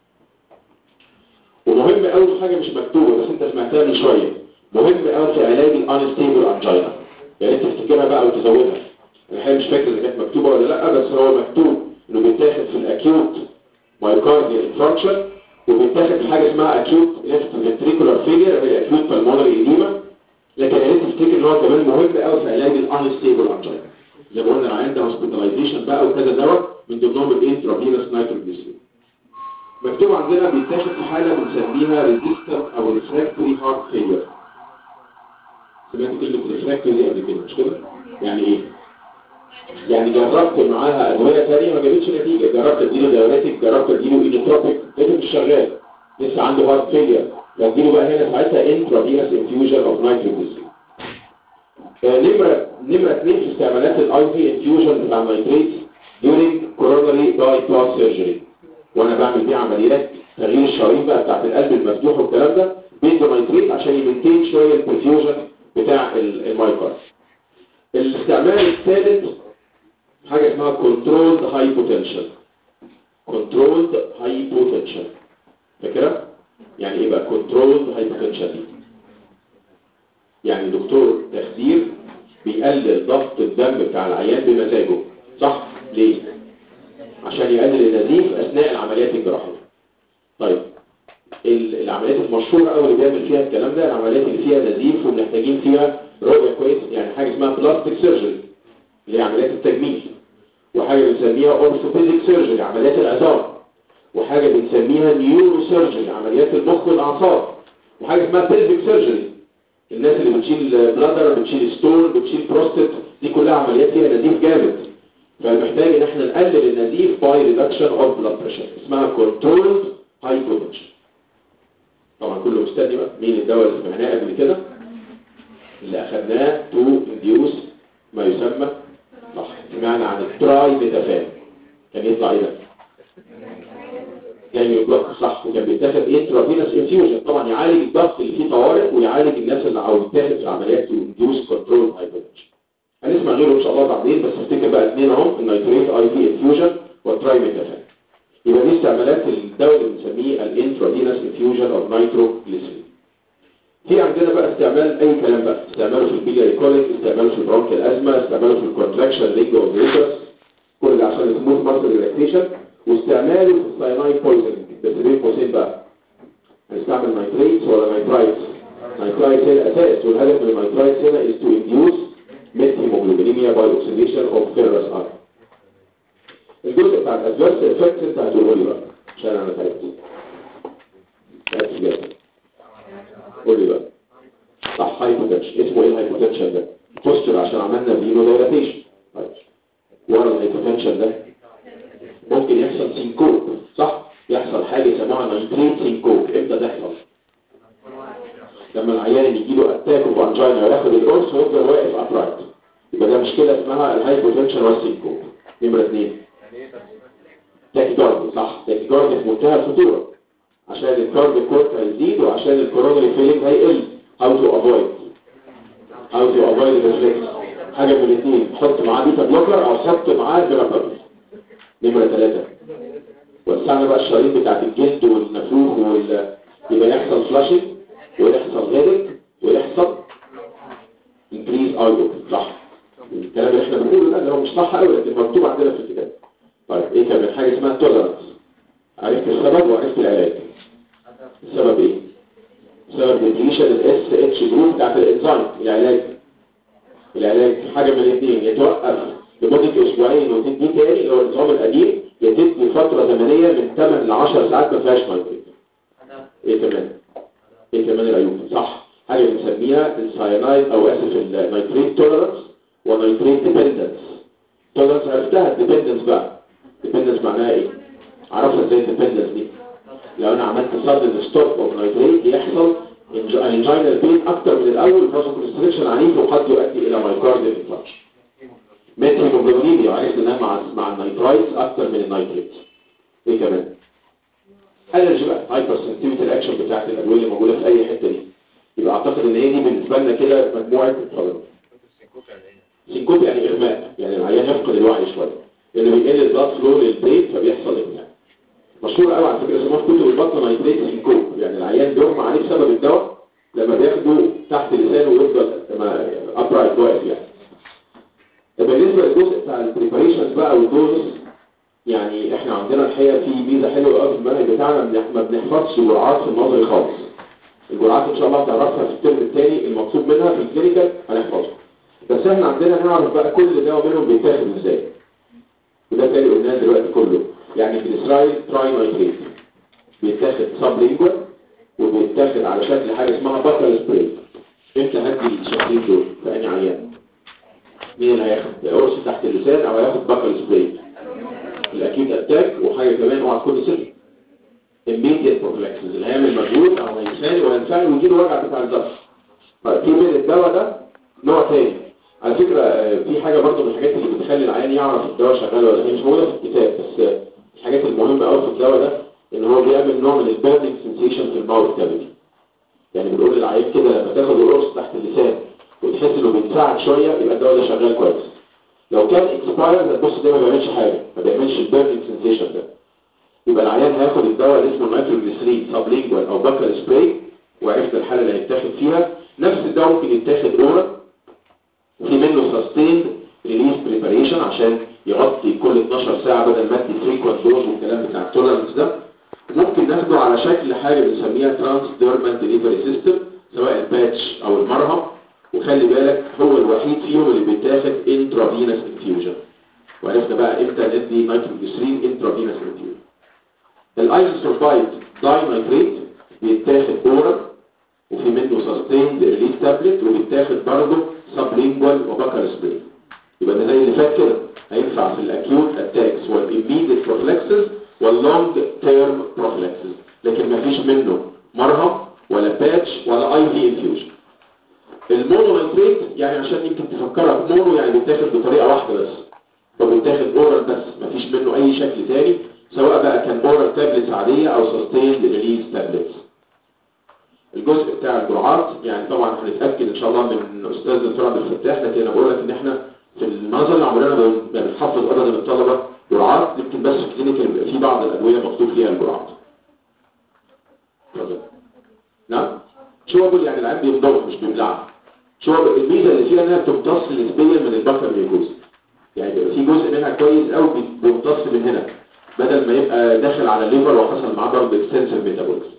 ومهم قوي حاجه مش مكتوبه بس انت سمعتها من شويه مهم قوي في علاج الانستيبل انجينا يعني انت تفتكرها بقى وتزودها انا الحقيقه مش فاكر اذا كانت مكتوبه ولا لا بس هو مكتوب انه بيتاخد في الاكيوت مايوكارديال انفاركشن وبيتاخد في حاجه اسمها اكيوت ليفت فنتريكولار فيلير هي اكيوت بالمونري ايديما نوع كمان مهم قوي في علاج الانستيبل انجينا زي ما قلنا العيان ده هوسبيتاليزيشن بقى وكذا دواء من ضمنهم الانترافينوس نيتروجليسرين مكتوب عندنا بيتاخد في حاله بنسميها ريزيستنت او ريفراكتوري هارت فيلير سمعت كلمه ريفراكتوري دي قبل كده مش كده يعني ايه يعني جربت معاها ادويه ثانيه ما جابتش نتيجه جربت اديله دايوريتك جربت اديله اينوتروبيك لقيته مش شغال لسه عنده هارت فيلير بديله بقى هنا ساعتها انترافينوس انفيوجن اوف نيتروجليسرين نمره نمره اثنين في استعمالات الاي في انفيوجن بتاع النيتريت during coronary bypass surgery وانا بعمل بيه عمليات تغيير الشرايين بقى بتاعت القلب المفتوح والكلام ده بيدو نيتريت عشان يمنتين شويه البرفيوجن بتاع المايكارد الاستعمال الثالث حاجه اسمها كنترولد هاي بوتنشال كنترولد هاي بوتنشال فاكره يعني ايه بقى كنترولد هاي بوتنشال دي يعني دكتور تخدير بيقلل ضغط الدم بتاع العيان بمزاجه صح ليه عشان يقلل النزيف اثناء العمليات الجراحيه طيب العمليات المشهوره قوي اللي بيعمل فيها الكلام ده العمليات اللي فيها نزيف ومحتاجين فيها رؤيه كويس يعني حاجه اسمها بلاستيك سيرجري اللي هي عمليات التجميل وحاجه بنسميها اورثوبيديك سيرجري عمليات العظام وحاجه بنسميها نيورو سيرجري عمليات المخ والاعصاب وحاجه اسمها بيلفيك سيرجري الناس اللي بتشيل بلادر بتشيل ستون بتشيل بروستات دي كلها عمليات فيها نزيف جامد فمحتاج ان احنا نقلل النزيف باي ريدكشن اوف بلاد بريشر اسمها كنترولد هاي بوتنشال طبعا كله مستني بقى مين الدواء اللي سمعناه قبل كده اللي اخذناه تو انديوس ما يسمى صح سمعنا عن التراي ميتافان كان يطلع ايه ده جاي من البلوك صح وكان بيتاخد انترافينوس انفيوجن طبعا يعالج الضغط اللي فيه طوارئ ويعالج الناس اللي عاوز تاخد في عمليات تو انديوس كنترول هايبرتنشن هنسمع غيره ان شاء الله بعدين بس افتكر بقى اثنين اهم النيتريت اي في انفيوجن والتراي ميتافان يبقى دي استعمالات الدواء اللي بنسميه الانترافينوس انفيوجن اوف نيتروجليسرين في عندنا بقى استعمال اي كلام بقى استعماله في البيلياري كوليك استعماله في البرونكيال ازمه استعماله في الكونتراكشن لينج اوف كل ده عشان السموث ماسل ريلاكسيشن واستعماله في الساينايد بويزنج بس بين قوسين بقى هنستعمل نيتريتس ولا نيترايتس نيترايتس هي الاساس والهدف من النيترايتس هنا is to induce methemoglobinemia by oxidation of ferrous iron الجزء بتاع الادفيرس افكت انت هتقوله لي بقى عشان انا تعبت تعبت جدا قول لي بقى صح هايبوتنشن اسمه ايه الهايبوتنشن ده بوستر عشان عملنا فينو دايلاتيشن طيب ورا الهايبوتنشن ده ممكن يحصل سينكوب صح يحصل حاجه يسموها نيتريت سينكوب امتى تحصل لما العيان يجي له اتاك اوف انجينا وياخد القرص ويفضل واقف ابرايت يبقى ده مشكله اسمها الهايبوتنشن والسينكوب نمره اثنين تاكيكاردي صح تاكيكاردي في منتهى الخطوره عشان الكارد كورت هيزيد وعشان الكورونري فيلينج هيقل هاو تو افويد هاو تو افويد الريفلكس حاجه من الاثنين حط معاه بيتا بلوكر او حط معاه ثيرابي نمره ثلاثة وسعنا بقى الشرايين بتاعت الجلد والنفوخ وال يبقى يحصل فلاشنج ويحصل هيدك ويحصل انكريز اي صح الكلام اللي احنا بنقوله ده اللي هو مش صح قوي لكن مكتوب عندنا في الكتاب طيب ايه كمان حاجه اسمها تولرنس عرفت السبب وعرفت العلاج السبب ايه سبب ديبليشن الاس اتش جروب بتاعت الانزيم العلاج العلاج حاجه من الاثنين يتوقف لمده اسبوعين وتدي تاني اللي هو النظام القديم يتدي فتره زمنيه من 8 ل 10 ساعات ما فيهاش نيتريت ايه كمان ايه كمان العيوب صح حاجه بنسميها الساينايد او اسف النيتريت تولرنس ونيتريت ديبندنس تولرنس عرفتها الديبندنس بقى ديبندنس معناها ايه عرفنا ازاي الديبندنس دي لو انا عملت sudden ستوب اوف نيتريت يحصل انجينال بين اكتر من الاول فازو كونستريكشن عنيف وقد يؤدي الى مايكارديال انفاركشن ميثيموجلوبينيميا وعرفت انها مع مع النيترايتس اكتر من النيتريت ايه كمان الرجي بقى هايبر سنسيتيفيتي الاكشن بتاعت الادويه اللي موجوده في اي حته دي يبقى اعتقد ان هي دي بالنسبه لنا كده مجموعه طلبات سينكوب يعني اغماء يعني العيان يفقد الوعي شويه لانه بيقل البلاد فلو للبريد فبيحصل اغماء مشهور قوي على فكره اسمها في كتب البطن نايتريت سينكوب يعني العيان بيغمى عليه بسبب الدواء لما بياخده تحت لسانه ويفضل ابرايت واقف يعني بالنسبه للجزء بتاع البريباريشنز بقى والدوز يعني احنا عندنا الحقيقه في ميزه حلوه قوي في المنهج بتاعنا ما بنحفظش جرعات في النظري خالص الجرعات ان شاء الله هتعرفها في الترم الثاني المطلوب منها في الكلينيكال هنحفظها كده احنا عندنا نعرف بقى كل دواء منهم بيتاخد ازاي وده تاني قلناه دلوقتي كله يعني في الاسرائيل تراي نايتريت بيتاخد سب لينجوال وبيتاخد على شكل حاجه اسمها بكر سبراي انت هدي الشخصين دول في انهي عيان مين اللي هياخد قرص تحت اللسان او هياخد بكر سبراي الاكيد اتاك وحاجه كمان اوعى تكون سر immediate prophylaxis اللي هيعمل مجهود او هينساني وهينفعل ويجيله وجع بتاع الضغط طيب في من الدواء ده نوع تاني على فكرة آه، في حاجة برضو من الحاجات اللي بتخلي العيان يعرف الدواء شغال ولا هي مش موجودة في الكتاب بس آه، الحاجات المهمة قوي في الدواء ده ان هو بيعمل نوع من البيرنينج سنسيشن في الماوث كافيتي يعني بنقول للعيان كده لما تاخد القرص تحت اللسان وتحس انه بيتساعد شوية يبقى الدواء ده شغال كويس لو كان اكسباير هتبص ده ما بيعملش حاجة ما بيعملش البيرنينج سنسيشن ده يبقى العيان هياخد الدواء اللي اسمه نيتروجليسرين سابلينجوال او بكر سبراي وعرفت الحالة اللي هيتاخد فيها نفس الدواء ممكن يتاخد اورال وفي منه سستيند ريليز بريباريشن عشان يغطي كل 12 ساعة بدل ما ادي فريكوانت دوز والكلام بتاع التولرنس ده ممكن ناخده على شكل حاجة بنسميها ترانس ديرمال ديليفري سيستم سواء الباتش او المرهم وخلي بالك هو الوحيد فيهم اللي بيتاخد انترافينس انفيوجن وعرفنا بقى امتى ندي نيتروجليسرين انترافينس انفيوجن الايزوسولفايد داي نايتريت بيتاخد اورال وفي منه سستيند ريليز تابلت وبيتاخد برضه سبلينجوال وبكر سبراي يبقى ده زي اللي فات كده هينفع في الاكيوت اتاكس والايميديت بروفلاكسس واللونج تيرم بروفلاكسس لكن ما فيش منه مرهم ولا باتش ولا اي في انفيوجن المونو نيتريت يعني عشان يمكن تفكرها مونو يعني بيتاخد بطريقه واحده بس فبيتاخد اورال بس ما فيش منه اي شكل تاني سواء بقى كان اورال تابلتس عاديه او سستيند ريليز تابلتس الجزء بتاع الجرعات يعني طبعا هنتاكد ان شاء الله من استاذ الدكتور عبد الفتاح لكن انا بقول لك ان احنا في النظر عمرنا ما بنحفظ ابدا الطلبه جرعات يمكن بس في الكلينيكال بيبقى في بعض الادويه مكتوب فيها الجرعات اتفضل نعم شوبل يعني العين بيمضغ مش بيبلعها شوبل الميزه اللي فيها انها بتمتص نسبيا من البكر ميكوز يعني بيبقى في جزء منها كويس قوي بيمتص من هنا بدل ما يبقى داخل على الليفر وحصل معاه برضه اكستنسيف ميتابوليزم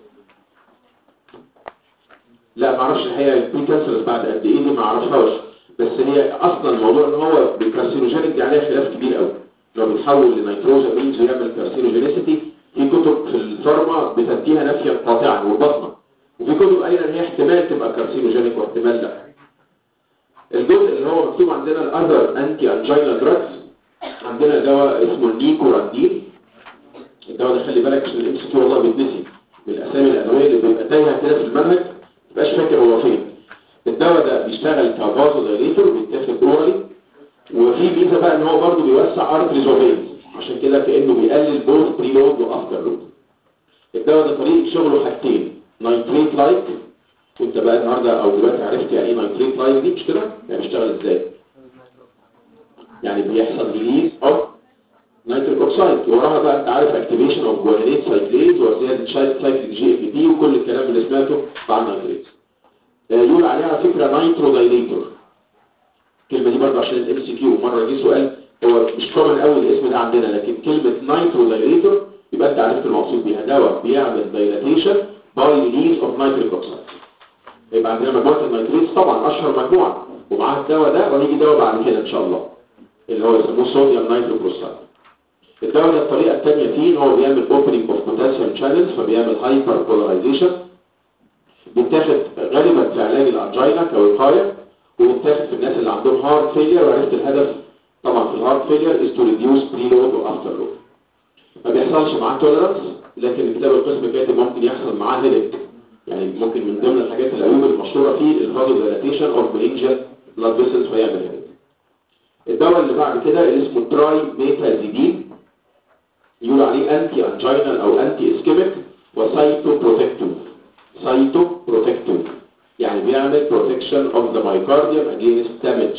لا ما اعرفش الحقيقه البري كانسرز بعد قد ايه دي ما اعرفهاش بس هي اصلا الموضوع ان هو بالكارسينوجينيك دي عليها خلاف كبير قوي لو بيتحول لنيتروزامينز ويعمل كارسينوجينيسيتي في كتب في الفارما بتديها نفيا قاطعا والبطنه وفي كتب قايله ان هي احتمال تبقى كارسينوجينيك واحتمال لا الجزء اللي هو مكتوب عندنا الاذر انتي انجينا دراجز عندنا دواء اسمه النيكوراندين الدواء ده خلي بالك عشان الام سي كيو والله بيتنسي من الاسامي الادويه اللي بيبقى تايهه كده في المنهج مبقاش فاكر هو فين الدواء ده بيشتغل كفازو دايليتور بيتاخد اورالي وفي ميزه بقى ان هو برضه بيوسع ارتريز وفينز عشان كده كانه بيقلل بوث بري لود وافتر لود الدواء ده طريقه شغله حاجتين نايتريت لايك وانت بقى النهارده او دلوقتي عرفت يعني ايه نايتريت لايك دي مش كده يعني بيشتغل ازاي يعني بيحصل ريليز اوف نيتريك اوكسايد وراها بقى انت عارف اكتيفيشن اوف جوانيت سايكليز وزياده شايل سايكليك جي اف بي وكل الكلام اللي سمعته بتاع النيتريت يقول عليها على فكره نايترو دايليتور الكلمه دي برضه عشان الام سي كيو مره جه سؤال هو مش كومن قوي الاسم ده عندنا لكن كلمه نايترو دايليتور يبقى انت عرفت المقصود بيها دواء بيعمل دايلاتيشن باي ريليز اوف نيتريك اوكسايد يبقى عندنا مجموعه النيتريتس طبعا اشهر مجموعه ومعاها الدواء ده وهيجي دواء بعد كده ان شاء الله اللي هو يسموه صوديوم نيتروكلوسايد الدواء ده الطريقة الثانية فيه ان هو بيعمل opening of potassium channels فبيعمل hyper polarization بيتاخد غالبا في علاج الانجينا كوقاية وبيتاخد في الناس اللي عندهم heart failure وعرفت الهدف طبعا في الهارت failure is to reduce preload و after load ما بيحصلش معاه tolerance لكن كتاب القسم كاتب ممكن يحصل معاه هيدك يعني ممكن من ضمن الحاجات العيوب المشهورة فيه الفازو ديلاتيشن اوف meningeal blood vessels فيعمل هيدك الدواء اللي بعد كده اللي اسمه تراي ميتازيدين يقول عليه انتي انجينال او انتي اسكيميك وسايتو بروتكتيف سايتو بروتكتيف يعني بيعمل بروتكشن اوف ذا مايكارديوم اجينست دامج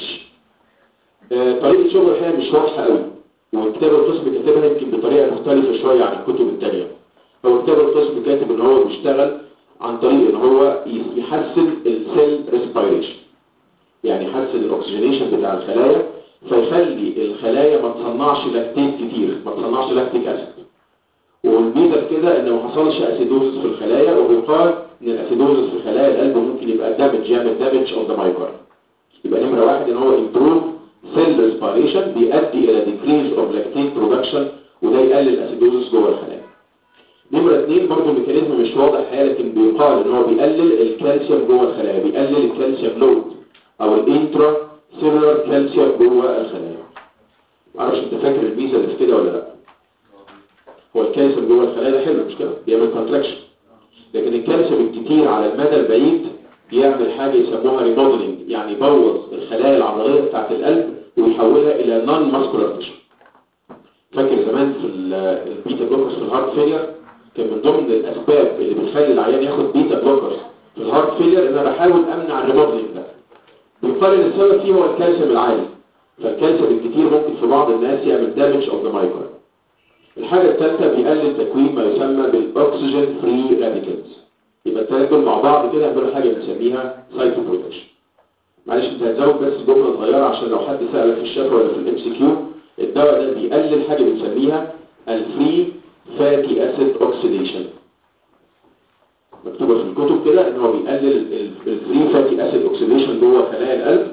طريقه شغل الحقيقه مش واضحه قوي وكتاب القسم كاتبها يمكن بطريقه مختلفه شويه عن الكتب الثانيه هو كتاب القسم كاتب ان هو بيشتغل عن طريق ان هو يحسن السيل ريسبيريشن يعني يحسن الاكسجينيشن بتاع الخلايا فيخلي الخلايا ما تصنعش لاكتيت كتير ما تصنعش لاكتيك اسيد والميزه في كده ان ما حصلش اسيدوزس في الخلايا وبيقال ان الاسيدوزس في خلايا القلب ممكن يبقى دامج يعمل دامج اوف ذا مايكارد يبقى نمرة واحد ان هو improve cell respiration بيؤدي الى decrease of lactate production وده يقلل الاسيدوزس جوه الخلايا نمرة اثنين برضه الميكانيزم مش واضح الحقيقة لكن بيقال ان هو بيقلل الكالسيوم جوه الخلايا بيقلل الكالسيوم لود او الانترا سيلولار كالسيوم جوه الخلايا معرفش انت فاكر الميزه اللي في كده ولا لا هو الكالسيوم جوه الخلايا ده حلو مش كده بيعمل كونتراكشن لكن الكالسيوم الكتير على المدى البعيد بيعمل حاجه يسموها ريموديلنج يعني يبوظ الخلايا العضليه بتاعه القلب ويحولها الى نون ماسكولار تيشو فاكر زمان في البيتا بلوكرز في الهارت فيلير كان من ضمن الاسباب اللي بتخلي العيان ياخد بيتا بلوكرز في الهارت فيلير ان انا بحاول امنع الريموديلنج ده بيقال ان السبب فيه هو الكالسيوم العالي فالكالسيوم الكتير ممكن في بعض الناس يعمل دامج اوف ذا مايكرو الحاجه الثالثه بيقلل تكوين ما يسمى بالاكسجين فري راديكالز يبقى الثلاث دول مع بعض كده يعملوا حاجه بنسميها سايتو بروتكشن معلش انت هتزود بس جمله صغيره عشان لو حد سالك في الشفا ولا في الام سي كيو الدواء ده بيقلل حاجه بنسميها الفري فاتي اسيد اوكسيديشن مكتوبه في الكتب كده ان هو بيقلل الفري فاتي اسيد اوكسيديشن جوه خلايا القلب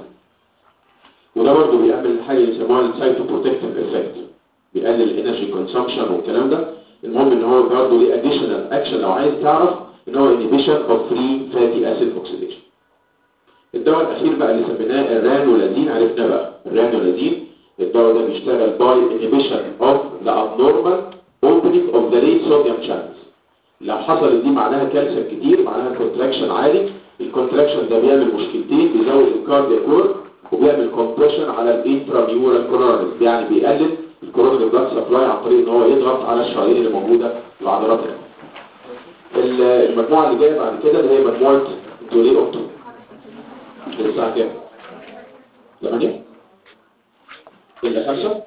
وده برضه بيعمل حاجه يسموها السايتو بروتكتيف افكت بيقلل الانرجي كونسامشن والكلام ده المهم ان هو برضه ليه اديشنال اكشن لو عايز تعرف ان هو انيبيشن اوف فري فاتي اسيد اوكسيديشن الدواء الاخير بقى اللي سميناه الرانولازين عرفنا بقى الرانولازين الدواء ده بيشتغل باي انيبيشن اوف ذا ابنورمال اوبننج اوف ذا ريت صوديوم شانلز لو حصلت دي معناها كالسيوم كتير معناها كونتراكشن عالي الكونتراكشن ده بيعمل مشكلتين بيزود الكاردياك وورك وبيعمل كومبريشن على الانتراميورال كورونرز يعني بيقلل الكورونري بلاد سبلاي عن طريق ان هو يضغط على الشرايين اللي موجوده في العضلات المجموعه اللي جايه بعد كده اللي هي مجموعه دولي اوبتو الساعه كام 8 الا 5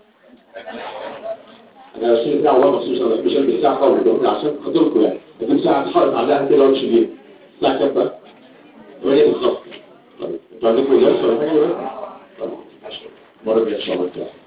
انا الشيء بتاعه والله مخصوص انا مش هلبس ساعه قوي ده عشان خاطركم يعني لكن ساعه اتحرك عليها كده وامشي بيها الساعه كام بقى 8 بالظبط طيب انتوا عندكم درس ولا حاجه ولا؟ طيب المره الجايه ان شاء الله